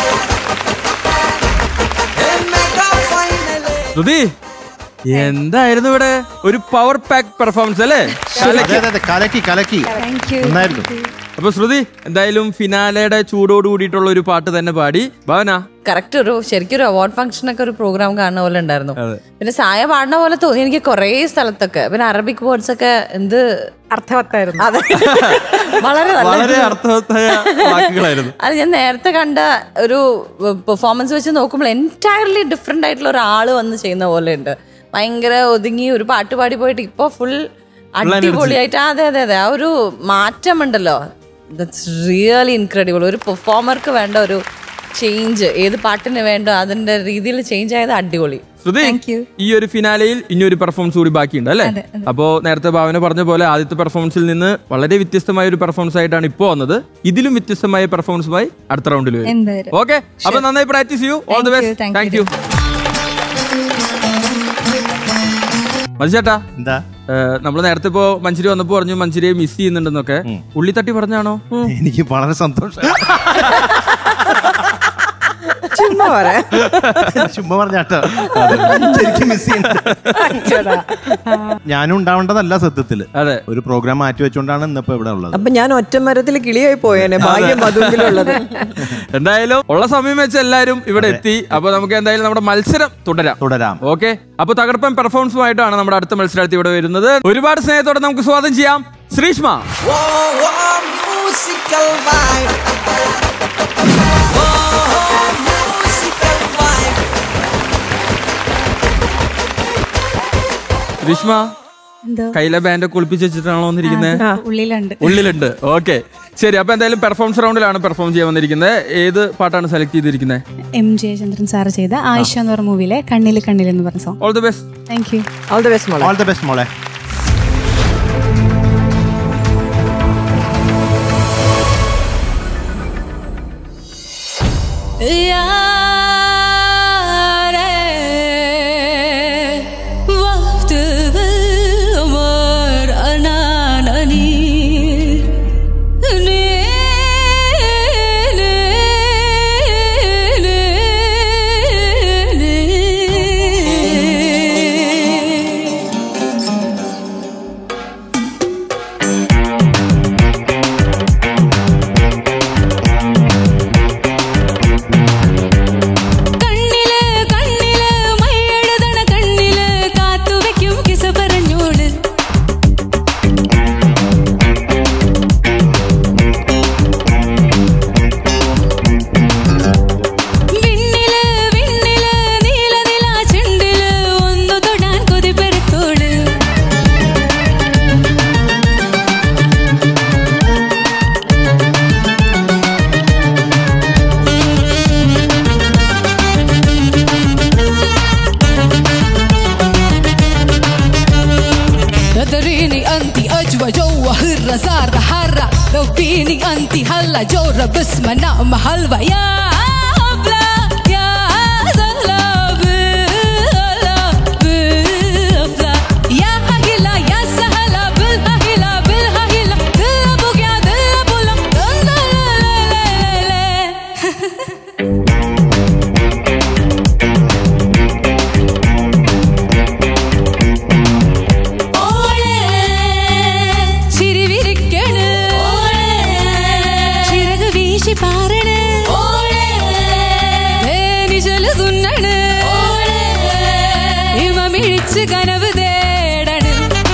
A mega finally. ശ്രുതി എന്തായിരുന്നു ഇവിടെ ഒരു power pack performance അല്ലേ അതെ അതെ അതെ കലക്കി കലക്കി thank you നന്നായിരുന്നു അപ്പൊ ശ്രുതി എന്തായാലും ഫിനാലയുടെ ചൂടോട് കൂടിയിട്ടുള്ള ഒരു പാട്ട് തന്നെ പാടി ഭാവന കറക്റ്റ് ഒരു ശരിക്കും ഒരു അവാർഡ് ഫംഗ്ഷൻ ഒക്കെ ഒരു പ്രോഗ്രാം കാണുന്ന പോലെ ഉണ്ടായിരുന്നു അതെ. പിന്നെ സായ പാടുന്ന പോലെ തോന്നി എനിക്ക് കുറേ സ്ഥലത്തൊക്കെ പിന്നെ അറബിക് വേർഡ്സ് ഒക്കെ എന്ത് അർത്ഥവത്തായിരുന്നു അതെ വളരെ നല്ല വളരെ അർത്ഥവത്തായ വാക്കുകളായിരുന്നു അത് ഞാൻ നേരത്തെ കണ്ട ഒരു പെർഫോമൻസ് വെച്ച് നോക്കുമ്പോൾ എൻറ്റയർലി ഡിഫറെന്റ് ആയിട്ടുള്ള ഒരാള് വന്ന് ചെയ്യുന്ന പോലെ ഉണ്ട് ഭയങ്കര ഒതുങ്ങി ഒരു പാട്ട് പാടി പോയിട്ട് ഇപ്പൊ ഫുൾ അടിപൊളിയായിട്ട് ആ, അതെ അതെ അതെ ആ ഒരു മാറ്റമുണ്ടല്ലോ ദറ്റ്സ് റിയലി ഇൻക്രെഡിബിൾ ഒരു പെർഫോമർക്ക് വേണ്ട ഒരു ചേഞ്ച് ഏത് പാട്ടിന് വേണ്ട അതിന്റെ രീതിയിൽ ചേഞ്ച് ആയത് അടിപൊളി ശ്രുതി ഈ ഒരു ഫിനാലയിൽ ഇനി ഒരു പെർഫോമൻസ് കൂടി ബാക്കിയുണ്ട് അല്ലേ അപ്പോ നേരത്തെ ഭാവന പറഞ്ഞ പോലെ ആദ്യത്തെ പെർഫോമൻസിൽ നിന്ന് വളരെ വ്യത്യസ്തമായ ഒരു പെർഫോമൻസ് ആയിട്ടാണ് ഇപ്പോ വന്നത് ഇതിലും വ്യത്യസ്തമായ പെർഫോമൻസുമായി അടുത്ത റൗണ്ടിൽ വരും എന്തായാലും. ഓക്കെ അപ്പൊ നന്നായി പ്രാക്ടീസ് ചെയ്യൂ all the Thank you, best thank thank you. You മതിച്ചേട്ടാ എന്താ നമ്മൾ നേരത്തെ ഇപ്പോ മഞ്ചേരി വന്നപ്പോ പറഞ്ഞു മഞ്ചേരിയെ മിസ് ചെയ്യുന്നുണ്ടെന്നൊക്കെ ഉള്ളി തട്ടി പറഞ്ഞാണോ എനിക്ക് വളരെ സന്തോഷം ചുമ്മാ പറയാം ചുമ്മാ പറഞ്ഞാട്ടോ ശരിക്കും മിസ് ചെയ്യുന്നുണ്ട് ഞാനും ഉണ്ടാവേണ്ടതല്ല സത്യത്തില് അതെ ഒരു പ്രോഗ്രാം മാറ്റി വെച്ചുകൊണ്ടാണ് ഇന്നിപ്പോ ഇവിടെ ഉള്ളത് അപ്പൊ ഞാൻ ഒറ്റ മരത്തിൽ കിളിയായി പോയേനെ ഭാഗ്യം മധുവിലുള്ളത് എന്തായാലും ഉള്ള സമയം വെച്ച് എല്ലാരും ഇവിടെ എത്തി അപ്പൊ നമുക്ക് എന്തായാലും നമ്മുടെ മത്സരം തുടരാം തുടരാം ഓക്കെ അപ്പൊ തകർപ്പൻ പെർഫോമൻസുമായിട്ടാണ് നമ്മുടെ അടുത്ത മത്സരാർത്ഥി ഇവിടെ വരുന്നത് ഒരുപാട് സ്നേഹത്തോടെ നമുക്ക് സ്വാഗതം ചെയ്യാം Sreeshma Wow, wow, musical vibe. Wow, musical vibe. Sreeshma എന്തോ കയ്യിലെ ബാൻഡൊക്കെ ഒളിപ്പിച്ച് വെച്ചിട്ടാണോ വന്നിരിക്കുന്നത് ഉള്ളിലുണ്ട് ഉള്ളിലുണ്ട് ഓക്കെ ശരി അപ്പൊ എന്തായാലും പെർഫോമൻസ് റൗണ്ടിലാണ് പെർഫോം ചെയ്യാൻ വന്നിരിക്കുന്നത് ഏത് പാട്ടാണ് സെലക്ട് ചെയ്തിരിക്കുന്നത് എം ജയചന്ദ്രൻ സാറ് ചെയ്ത ആയിഷ എന്ന് പറഞ്ഞ മൂവിയിലെ കണ്ണില് കണ്ണിൽ എന്ന് പറഞ്ഞ song all the best thank you all the best മോളെ ഓൾ ദ ബെസ്റ്റ് മോളെ वक्त उमर अनाननी ने ने ने ने കണ്ണില് കണ്ണില് മൈയെഴുതണ കണ്ണില് കാത്തുവെക്കും കിസ പറഞ്ഞോട് വിണ്ണില് വിണ്ണില് നീലനില ചെണ്ടില് ഒന്നു തൊടാൻ കൊതിപ്പെരുത്തോട് تدريني انت اجوى جوا هرة صار حرة لو فيني انت هلا جورة بس ما نام هلوى يا هبلة يا زهلة بهلا بهفلة يا ههلا يا سهلا بالههلا بالههلا دل ابو يا دل ابو لم دل لا لا لا لا ചിരിവിരിക്കണ് ചിറക് വീശി പാറണ് വേനിജല് തുന്നണ് ഇമമിഴിച്ച് കനവ് തേടണ്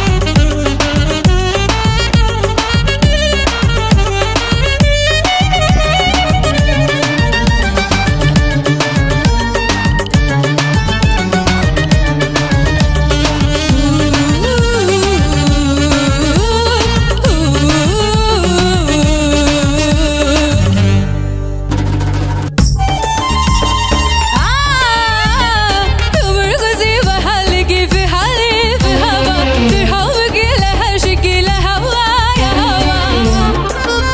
تمركزي بحالك في حالي في هوا في حبك لها شكل هوا يا هوا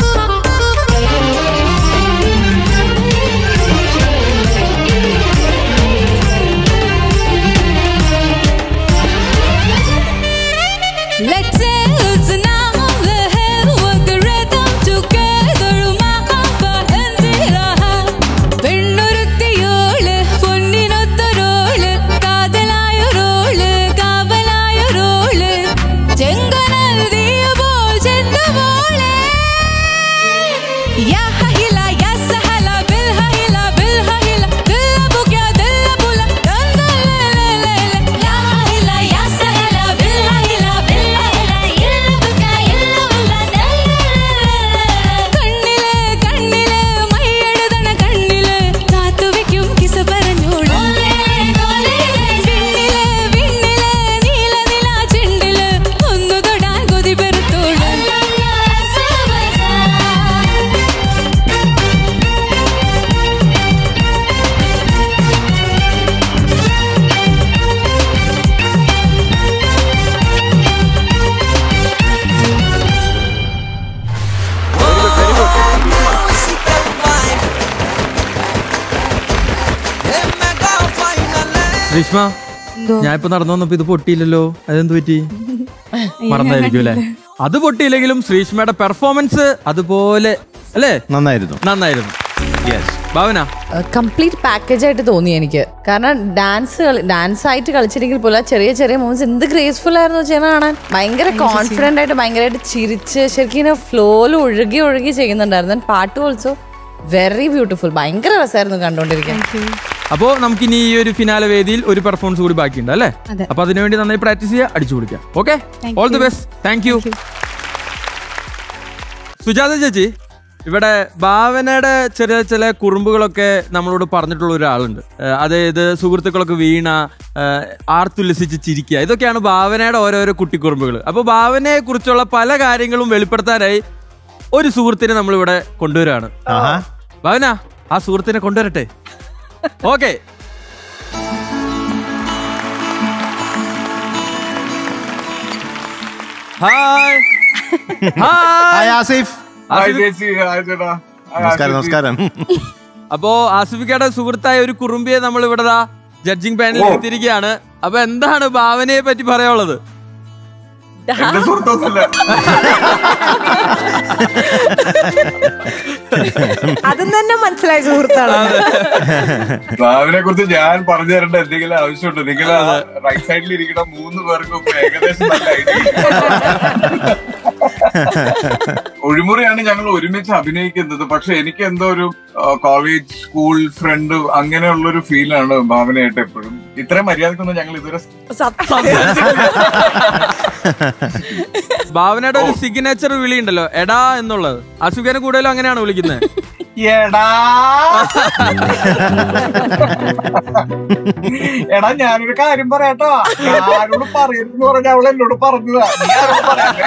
Let's dance now, the head with the rhythm together. പെണ്ണൊരുത്തിയോള് പൊന്നിനൊത്തൊരോള് കാതലായൊരോള് കാവലായൊരോള് ചെങ്കനൽ തീയ പോൽ ചെന്തമോളെ ഗ്രീഷ്മ ഞാൻ ഇപ്പൊ നടന്നു വന്നപ്പോ ഇത് പൊട്ടിയില്ലല്ലോ അതെന്ത് പറ്റി മറന്നായിരിക്കും അല്ലെ അത് പൊട്ടിയില്ലെങ്കിലും ശ്രീഷ്മയുടെ പെർഫോമൻസ് അതുപോലെ അല്ലേ നന്നായിരുന്നു നന്നായിരുന്നു ഭാവന കംപ്ലീറ്റ് പാക്കേജ് ആയിട്ട് തോന്നി എനിക്ക് കാരണം ഡാൻസ് ഡാൻസ് ആയിട്ട് കളിച്ചില്ലെങ്കിൽ പോലും ആ ചെറിയ ചെറിയ മൂവ്സ് എന്ത് ഗ്രേസ്ഫുൾ ആയിരുന്നു ചെയ്യുന്ന കാണാൻ ഭയങ്കര കോൺഫിഡന്റ് ആയിട്ട് ഭയങ്കരമായിട്ട് ചിരിച്ച് ശരിക്കും ഇങ്ങനെ ഫ്ലോയിൽ ഒഴുകി ഒഴുകി ചെയ്യുന്നുണ്ടായിരുന്നു And പാട്ട് ഓൾസോ വെരി ബ്യൂട്ടിഫുൾ ഭയങ്കര രസമായിരുന്നു കണ്ടോണ്ടിരിക്കാൻ അപ്പോ നമുക്കിനി ഈ ഒരു ഫിനാലെ വേദിയിൽ ഒരു പെർഫോമൻസ് കൂടി ബാക്കിയുണ്ട് അല്ലേ അതെ. അപ്പൊ അതിനുവേണ്ടി നന്നായി പ്രാക്ടീസ് ചെയ്യുക അടിച്ചു പിടിക്കാം okay Thank all the you. Best thank you Sujatha ചേച്ചി ഇവിടെ ഭാവനയുടെ ചെറിയ ചില കുറുമ്പുകളൊക്കെ നമ്മളോട് പറഞ്ഞിട്ടുള്ള ഒരാളുണ്ട് ഏഹ് അതായത് സുഹൃത്തുക്കളൊക്കെ വീണ ഏഹ് ആർത്തുല്ലസിച്ച് ചിരിക്കുക ഇതൊക്കെയാണ് ഭാവനയുടെ ഓരോരോ കുട്ടിക്കുറുമ്പുകൾ അപ്പോൾ ഭാവനയെ കുറിച്ചുള്ള പല കാര്യങ്ങളും വെളിപ്പെടുത്താനായി ഒരു സുഹൃത്തിനെ നമ്മളിവിടെ കൊണ്ടുവരാണ് ആഹാ. ഭാവന ആ സുഹൃത്തിനെ കൊണ്ടുവരട്ടെ okay hi hi Asif Asif. നമസ്കാരം നമസ്കാരം അപ്പോ ആസിഫിക്കയുടെ സുഹൃത്തായ ഒരു കുറുമ്പിയെ നമ്മൾ ഇവിടെ ജഡ്ജിങ് പാനലിൽ എത്തിയിരിക്കുകയാണ് അപ്പൊ എന്താണ് ഭാവനയെ പറ്റി പറയാനുള്ളത് എന്റെ സുഹൃത്തൊന്നുമില്ല അതും തന്നെ മനസ്സിലായ സുഹൃത്താണ് ഭാവിനെ കുറിച്ച് ഞാൻ പറഞ്ഞു തരേണ്ട എന്തെങ്കിലും ആവശ്യമുണ്ട് നിങ്ങൾ റൈറ്റ് സൈഡിൽ ഇരിക്കുന്ന മൂന്ന് പേർക്കും ഏകദേശം നല്ല ഐഡിയ ഒഴിമുറിയാണ് ഞങ്ങൾ ഒരുമിച്ച് അഭിനയിക്കുന്നത് പക്ഷെ എനിക്ക് എന്തോ ഒരു കോളേജ് സ്കൂൾ ഫ്രണ്ട് അങ്ങനെയുള്ള ഒരു ഫീലാണ് ഭാവനയായിട്ട് എപ്പോഴും ഇത്രയും മര്യാദക്കൊന്നും ഞങ്ങൾ ഇതുവരെ ഭാവനയുടെ ഒരു സിഗ്നേച്ചർ വിളി ഉണ്ടല്ലോ എടാ എന്നുള്ളത് ആസിഫിനെ കൂടുതലും അങ്ങനെയാണ് വിളിക്കുന്നത് എടാ എടാ ഞാനൊരു കാര്യം പറയാട്ടോ ആരോട് പറയരുതെന്ന് പറഞ്ഞ അവൾ എന്നോട് പറഞ്ഞതാ നീ ആരോട് പറയല്ലേ?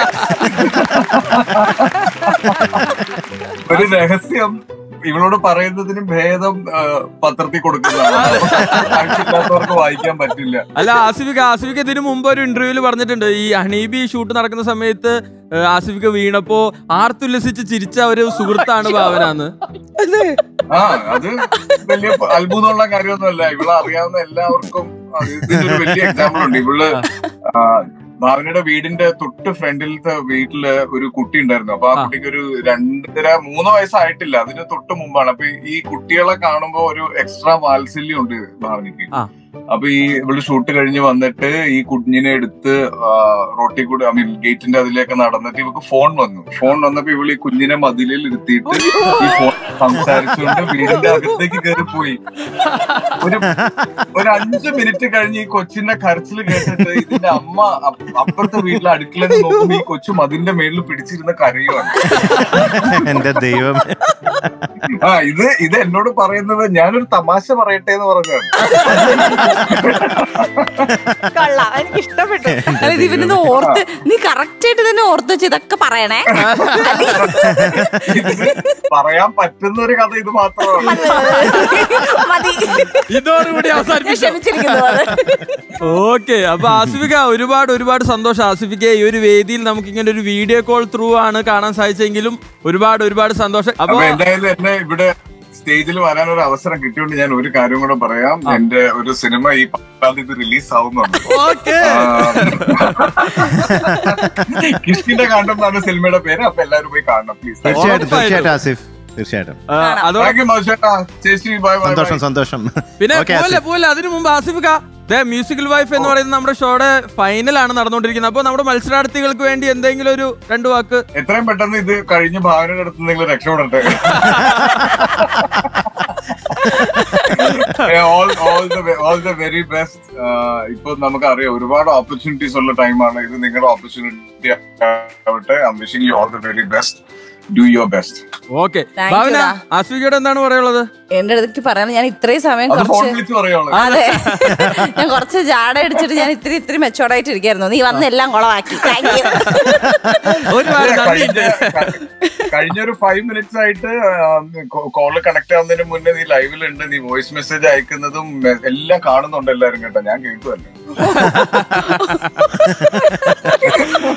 ഒരു രഹസ്യം ഇവളോട് പറയുന്നതിന് ഭേദം ആ, പത്രത്തിൽ കൊടുക്കുന്നതാണ് ആവശ്യമില്ലാത്തവർക്ക് വായിക്കാൻ പറ്റില്ല അല്ല ആസിഫിക ആസിഫിക ഇതിനു മുമ്പ് ഒരു ഇന്റർവ്യൂവിൽ പറഞ്ഞിട്ടുണ്ട് ഈ ഹണീബി ഷൂട്ട് നടക്കുന്ന സമയത്ത് ഏഹ്, ആസിഫിക വീണപ്പോ ആർത്തുല്ലസിച്ച് ചിരിച്ച ഒരു സുഹൃത്താണ് ഭാവന എന്ന് ആ അത് വലിയ അത്ഭുതമുള്ള കാര്യമൊന്നുമല്ല ഇവളെ അറിയാവുന്ന എല്ലാവർക്കും അത് ഇതിനൊരു വലിയ എക്സാമ്പിൾ ഉണ്ട് ഇവള് ആ, ഭാവനയുടെ വീടിന്റെ തൊട്ട് ഫ്രണ്ടിലത്തെ വീട്ടില് ഒരു കുട്ടി ഉണ്ടായിരുന്നു അപ്പൊ ആ കുട്ടിക്ക് ഒരു രണ്ടര മൂന്ന് വയസ്സായിട്ടില്ല അതിന് തൊട്ട് മുമ്പാണ് അപ്പൊ ഈ കുട്ടികളെ കാണുമ്പോ ഒരു എക്സ്ട്രാ വാത്സല്യം ഉണ്ട് ഭാവനയ്ക്ക് ആ. അപ്പൊ ഈ ഇവള് ഷൂട്ട് കഴിഞ്ഞ് വന്നിട്ട് ഈ കുഞ്ഞിനെ എടുത്ത് ആ, റോട്ടിൽ കൂടെ ഐ മീൻ ഗേറ്റിന്റെ അതിലേക്ക് നടന്നിട്ട് ഇവക്ക് ഫോൺ വന്നു ഫോൺ വന്നപ്പോ ഇവള് ഈ കുഞ്ഞിനെ മതിലിൽ ഇരുത്തിയിട്ട് ഈ ഫോൺ സംസാരിച്ചുകൊണ്ട് വീടിന്റെ അകത്തേക്ക് കയറി പോയി ഒരു ഒരു അഞ്ചു മിനിറ്റ് കഴിഞ്ഞ് ഈ കൊച്ചിന്റെ കരച്ചിൽ കേട്ടിട്ട് ഇതിന്റെ അമ്മ അപ്പ- അപ്പുറത്തെ വീട്ടിലെ അടുക്കളയിൽ നോക്കുമ്പോ ഈ കൊച്ചു മതിലിന്റെ മേളിൽ പിടിച്ചിരുന്ന കരയുവാണ് എന്റെ ദൈവം ആ ഇത് ഇത് എന്നോട് പറയുന്നത് ഞാനൊരു തമാശ പറയട്ടെ എന്ന് പറഞ്ഞാണ് കൊള്ളാം എനിക്ക് ഇഷ്ടപ്പെട്ടു അല്ല, ഇത് ഇവനൊന്ന് ഓർത്ത് നീ കറക്റ്റ് ആയിട്ട് തന്നെ ഓർത്ത് വെച്ച് ഇതൊക്കെ പറയണേ ഇത് പറയാൻ പറ്റുന്ന ഒരു കഥ ഇത് മാത്രമാണ് മതി ഇതോടുകൂടി അവസാനിപ്പിച്ചു ക്ഷമിച്ചിരിക്കുന്നു അത്. ഓക്കെ അപ്പൊ ആസിഫിക ഒരുപാട് ഒരുപാട് സന്തോഷം ആസിഫിക്ക ഈ ഒരു വേദിയിൽ നമുക്ക് ഇങ്ങനെ ഒരു വീഡിയോ കോൾ ത്രൂ ആണ് കാണാൻ സാധിച്ചെങ്കിലും ഒരുപാട് ഒരുപാട് സന്തോഷം അപ്പൊ അപ്പൊ എന്തായാലും എന്നെ ഇവിടെ സ്റ്റേജിൽ വരാൻ ഒരു അവസരം കിട്ടിയോണ്ട് ഞാൻ ഒരു കാര്യം കൂടെ പറയാം എന്റെ ഒരു സിനിമ ഈ പത്താം തീയതി റിലീസ് ആവുന്നുണ്ട് ഓക്കെ കിഷ്കിന്റെ കാണ്ടം എന്നാണ് സിനിമയുടെ പേര് അപ്പൊ എല്ലാവരും പോയി കാണണം പ്ലീസ് തീർച്ചയായിട്ടും തീർച്ചയായിട്ടും ആസിഫ് തീർച്ചയായിട്ടും അതോടെ ചേച്ചി ബൈ ബൈ സന്തോഷം സന്തോഷം പിന്നെ ഓക്കെ പോലെ ആസിഫ് പോലെ അതിനു മുമ്പ് ആസിഫിക ദേ മ്യൂസിക്കൽ വൈഫ് എന്ന് പറയുന്ന നമ്മുടെ ഷോയുടെ ഫൈനലാണ് നടന്നുകൊണ്ടിരിക്കുന്നത് അപ്പൊ നമ്മുടെ മത്സരാർത്ഥികൾക്ക് വേണ്ടി എന്തെങ്കിലും ഒരു രണ്ടു വാക്ക് എത്രയും പെട്ടെന്ന് ഇത് കഴിഞ്ഞ് ഭാവനയുടെ അടുത്ത് നിങ്ങൾ രക്ഷപ്പെടട്ടെ ഓൾ ദ വെരി ബെസ്റ്റ് ഇപ്പൊ നമുക്കറിയാം ഒരുപാട് ഓപ്പർച്യൂണിറ്റീസ് ഉള്ള ടൈമാണ് ഇത് നിങ്ങളുടെ ഓപ്പർച്യൂണിറ്റി ആവട്ടെ I wishing you all the very best do your best okay Thank you Bhavana ഡാ. ആസിഫിക്കയോട് എന്താണ് പറയാനുള്ളത് എന്റെ അടുത്തേക്ക് പറയാൻ ഞാൻ ഇത്രയും സമയം അത് ഫോൺ കുറച്ച് വിളിച്ച് പറയുള്ളൂ അതെ ഞാൻ കുറച്ച് ജാട അടിച്ചിട്ട് ഞാൻ ഇത്തിരി ഇത്തിരി മെച്ചോർഡായിട്ട് ഇരിക്കായിരുന്നു നീ വന്ന് എല്ലാം കുളമാക്കി താങ്ക് യു ഒരുപാട് നന്ദിയുണ്ട് കഴിഞ്ഞ ഒരു ഫൈവ് മിനിറ്റ്സ് ആയിട്ട് കോള് കണക്ട് ആവുന്നതിന് മുന്നേ നീ ലൈവിലുണ്ട് നീ വോയിസ് മെസ്സേജ് അയക്കുന്നതും മെ- എല്ലാം കാണുന്നുണ്ട് എല്ലാരും കേട്ടോ ഞാൻ കേൾക്കുമല്ലോ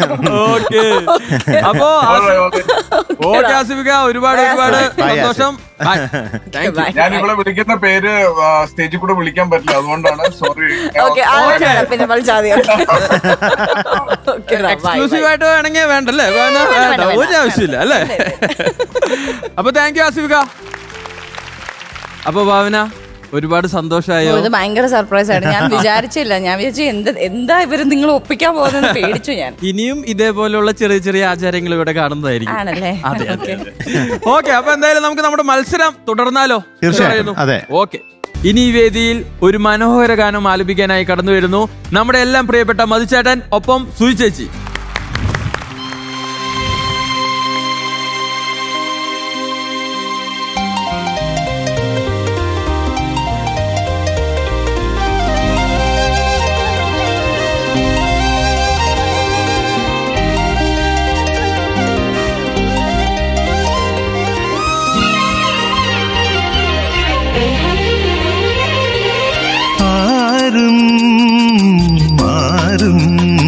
ഓക്കെ അപ്പോ ആസി- ഓക്കെ ആസിഫിക ഒരുപാട് ഒരുപാട് Bye, സന്തോഷം ഞാൻ ഇവിടെ വിളിക്കുന്ന പേര് ആ, സ്റ്റേജിൽ കൂടെ വിളിക്കാൻ പറ്റില്ല അതുകൊണ്ടാണ് സോറി ഓക്കെ പിന്നെ വിളിച്ചാൽ എക്സ്ക്ലൂസീവ് ആയിട്ട് വേണമെങ്കിൽ വേണ്ടല്ലേ വേണ്ട, വേണ്ട ഒരു ആവശ്യമില്ല അല്ലേ അപ്പൊ താങ്ക് യു ആസിഫിക അപ്പൊ ഭാവന ഒരുപാട് സന്തോഷമായോ ഇത് ഭയങ്കര സർപ്രൈസ് ആയിട്ട് ഞാൻ വിചാരിച്ചില്ല ഞാൻ വിചാരിച്ചു എന്ത് എന്താ ഇവര് നിങ്ങൾ ഒപ്പിക്കാൻ പോകുന്നത് പേടിച്ചു ഞാൻ ഇനിയും ഇതേപോലെയുള്ള ചെറിയ ചെറിയ ആചാരങ്ങൾ ഇവിടെ കാണുന്നതായിരിക്കും ആണല്ലേ അതെ അതെ ഓക്കെ അപ്പൊ എന്തായാലും നമുക്ക് നമ്മുടെ മത്സരം തുടർന്നാലോ തീർച്ചയായും, അതെ. ഓക്കെ ഇനി ഈ വേദിയിൽ ഒരു മനോഹര ഗാനം ആലപിക്കാനായി കടന്നു വരുന്നു നമ്മുടെ എല്ലാം പ്രിയപ്പെട്ട മധുചേട്ടൻ ഒപ്പം സുയി ചേച്ചി ആരും മാറും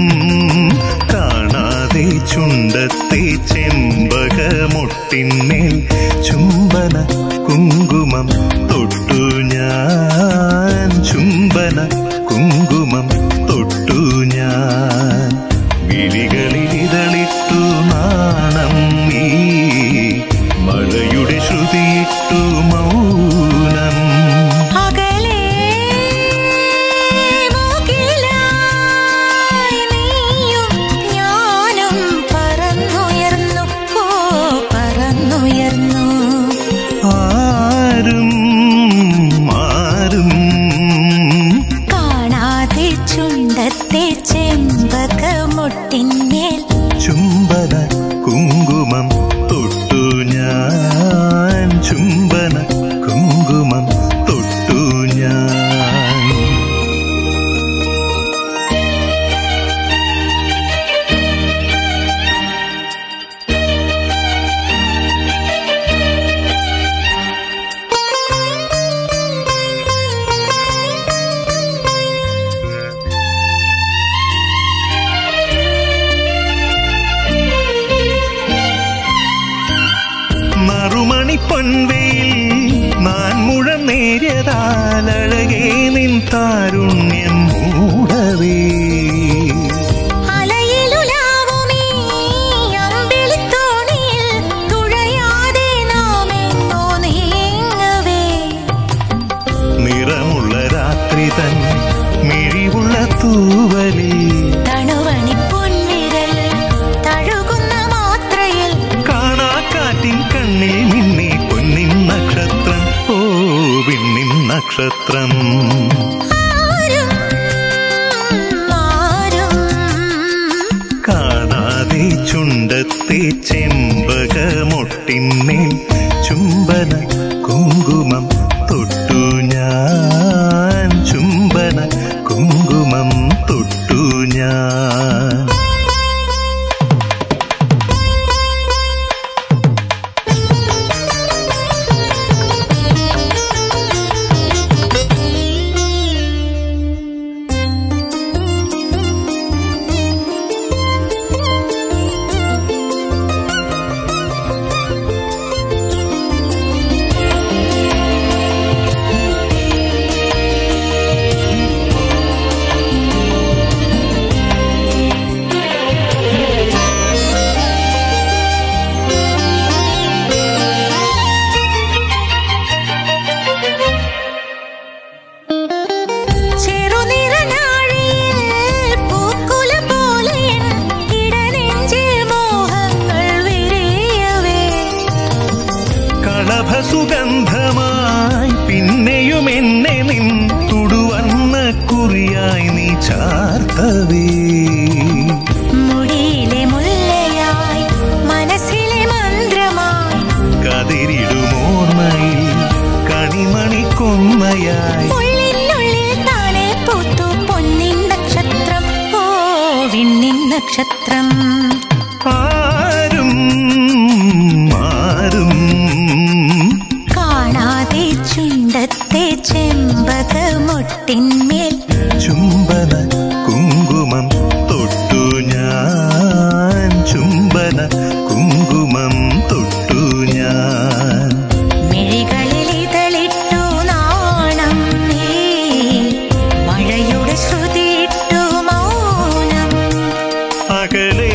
കാണാതെ ചുണ്ടത്തെ ചെമ്പകമൊട്ടിന്മേൽ ചുംബന കുങ്കുമം തൊട്ടു ഞാൻ ചുംബന കുങ്കുമം തൊട്ടു ഞാൻ വിഴികളിൽ ഇതളിട്ടു നാണം നീ മഴയുടെ ശ്രുതിയിട്ടു മൗനം അകലെ മൂക്കിലായി നീയും ഞാനും പറന്നുയർന്നു ഓ പറന്നുയർന്നു ആരും ആരും കാണാതെ ചുണ്ടത്തെ ചെമ്പകമൊട്ടിന്മേൽ ചുംബന കുങ്കുമം തൊട്ടു ഞാൻ ചുംബന കുങ്കുമം തൊട്ടു ഞാൻ മറുമണി പൊൻവെയിൽ നാൻ മുഴം നേരിയതാലഴകേ നിൻ താരുണ്യം മൂടവേ അലയിലുലാവുമീ അമ്പിളിത്തോണിയിൽ തുഴയാതെ നാമെങ്ങോ നീങ്ങവേ നിറമുള്ള രാത്രി തൻ മിഴിവുള്ള തൂവലിൽ തണുവണി പൊൻവിരൽ തഴുകുന്ന മാത്രയിൽ കാണാക്കാറ്റിൻ കണ്ണിൽ മിന്നി പൊന്നിൻ നക്ഷത്രം ഓ വിണ്ണിൻ നക്ഷത്രം ആരും ആരും കാണാതെ ചുണ്ടത്തെ ചെമ്പകമൊട്ടിന്മേൽ ചുംബന കുങ്കുമം തൊട്ടു ഞാൻ ചുംബന കുങ്കുമം തൊട്ടു ഞാൻ ചെറുനിറനാഴിയിൽ പൂക്കുല പോലെ ഇടനെഞ്ചിൽ മോഹങ്ങൾ വിരിയവേ കളഭസുഗന്ധമായി പിന്നെയും എന്നെ നിൻ തുടുവന്ന കുറിയായി നീ ചാർത്തവേ മുടിയിലെ മുല്ലയായി മനസ്സിലെ മന്ത്രമായി കതിരിടുമോർമ്മയിൽ കണിമണി കൊന്നയായി ഉള്ളിനുള്ളിൽ താനെ പൂത്തു പൊന്നിൻ നക്ഷത്രം ഓ വിണ്ണിൻ നക്ഷത്രം ആരും ആരും കാണാതെ ചുണ്ടത്തെ ചെമ്പകമൊട്ടിന്മേൽ ചുംബന കുങ്കുമം തൊട്ടു ഞാൻ ചുംബന കുങ്കുമം തൊട്ടു ഞാൻ മിഴികളിൽ അകലെ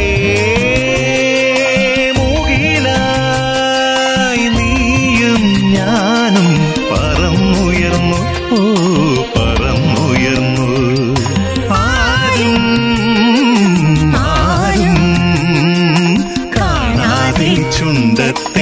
മൂകിലായി നീയും ഞാനും പറന്നുയർന്നു ഓ പറന്നുയർന്നു ആരും ആരും കാണാതെ ചുണ്ടത്ത്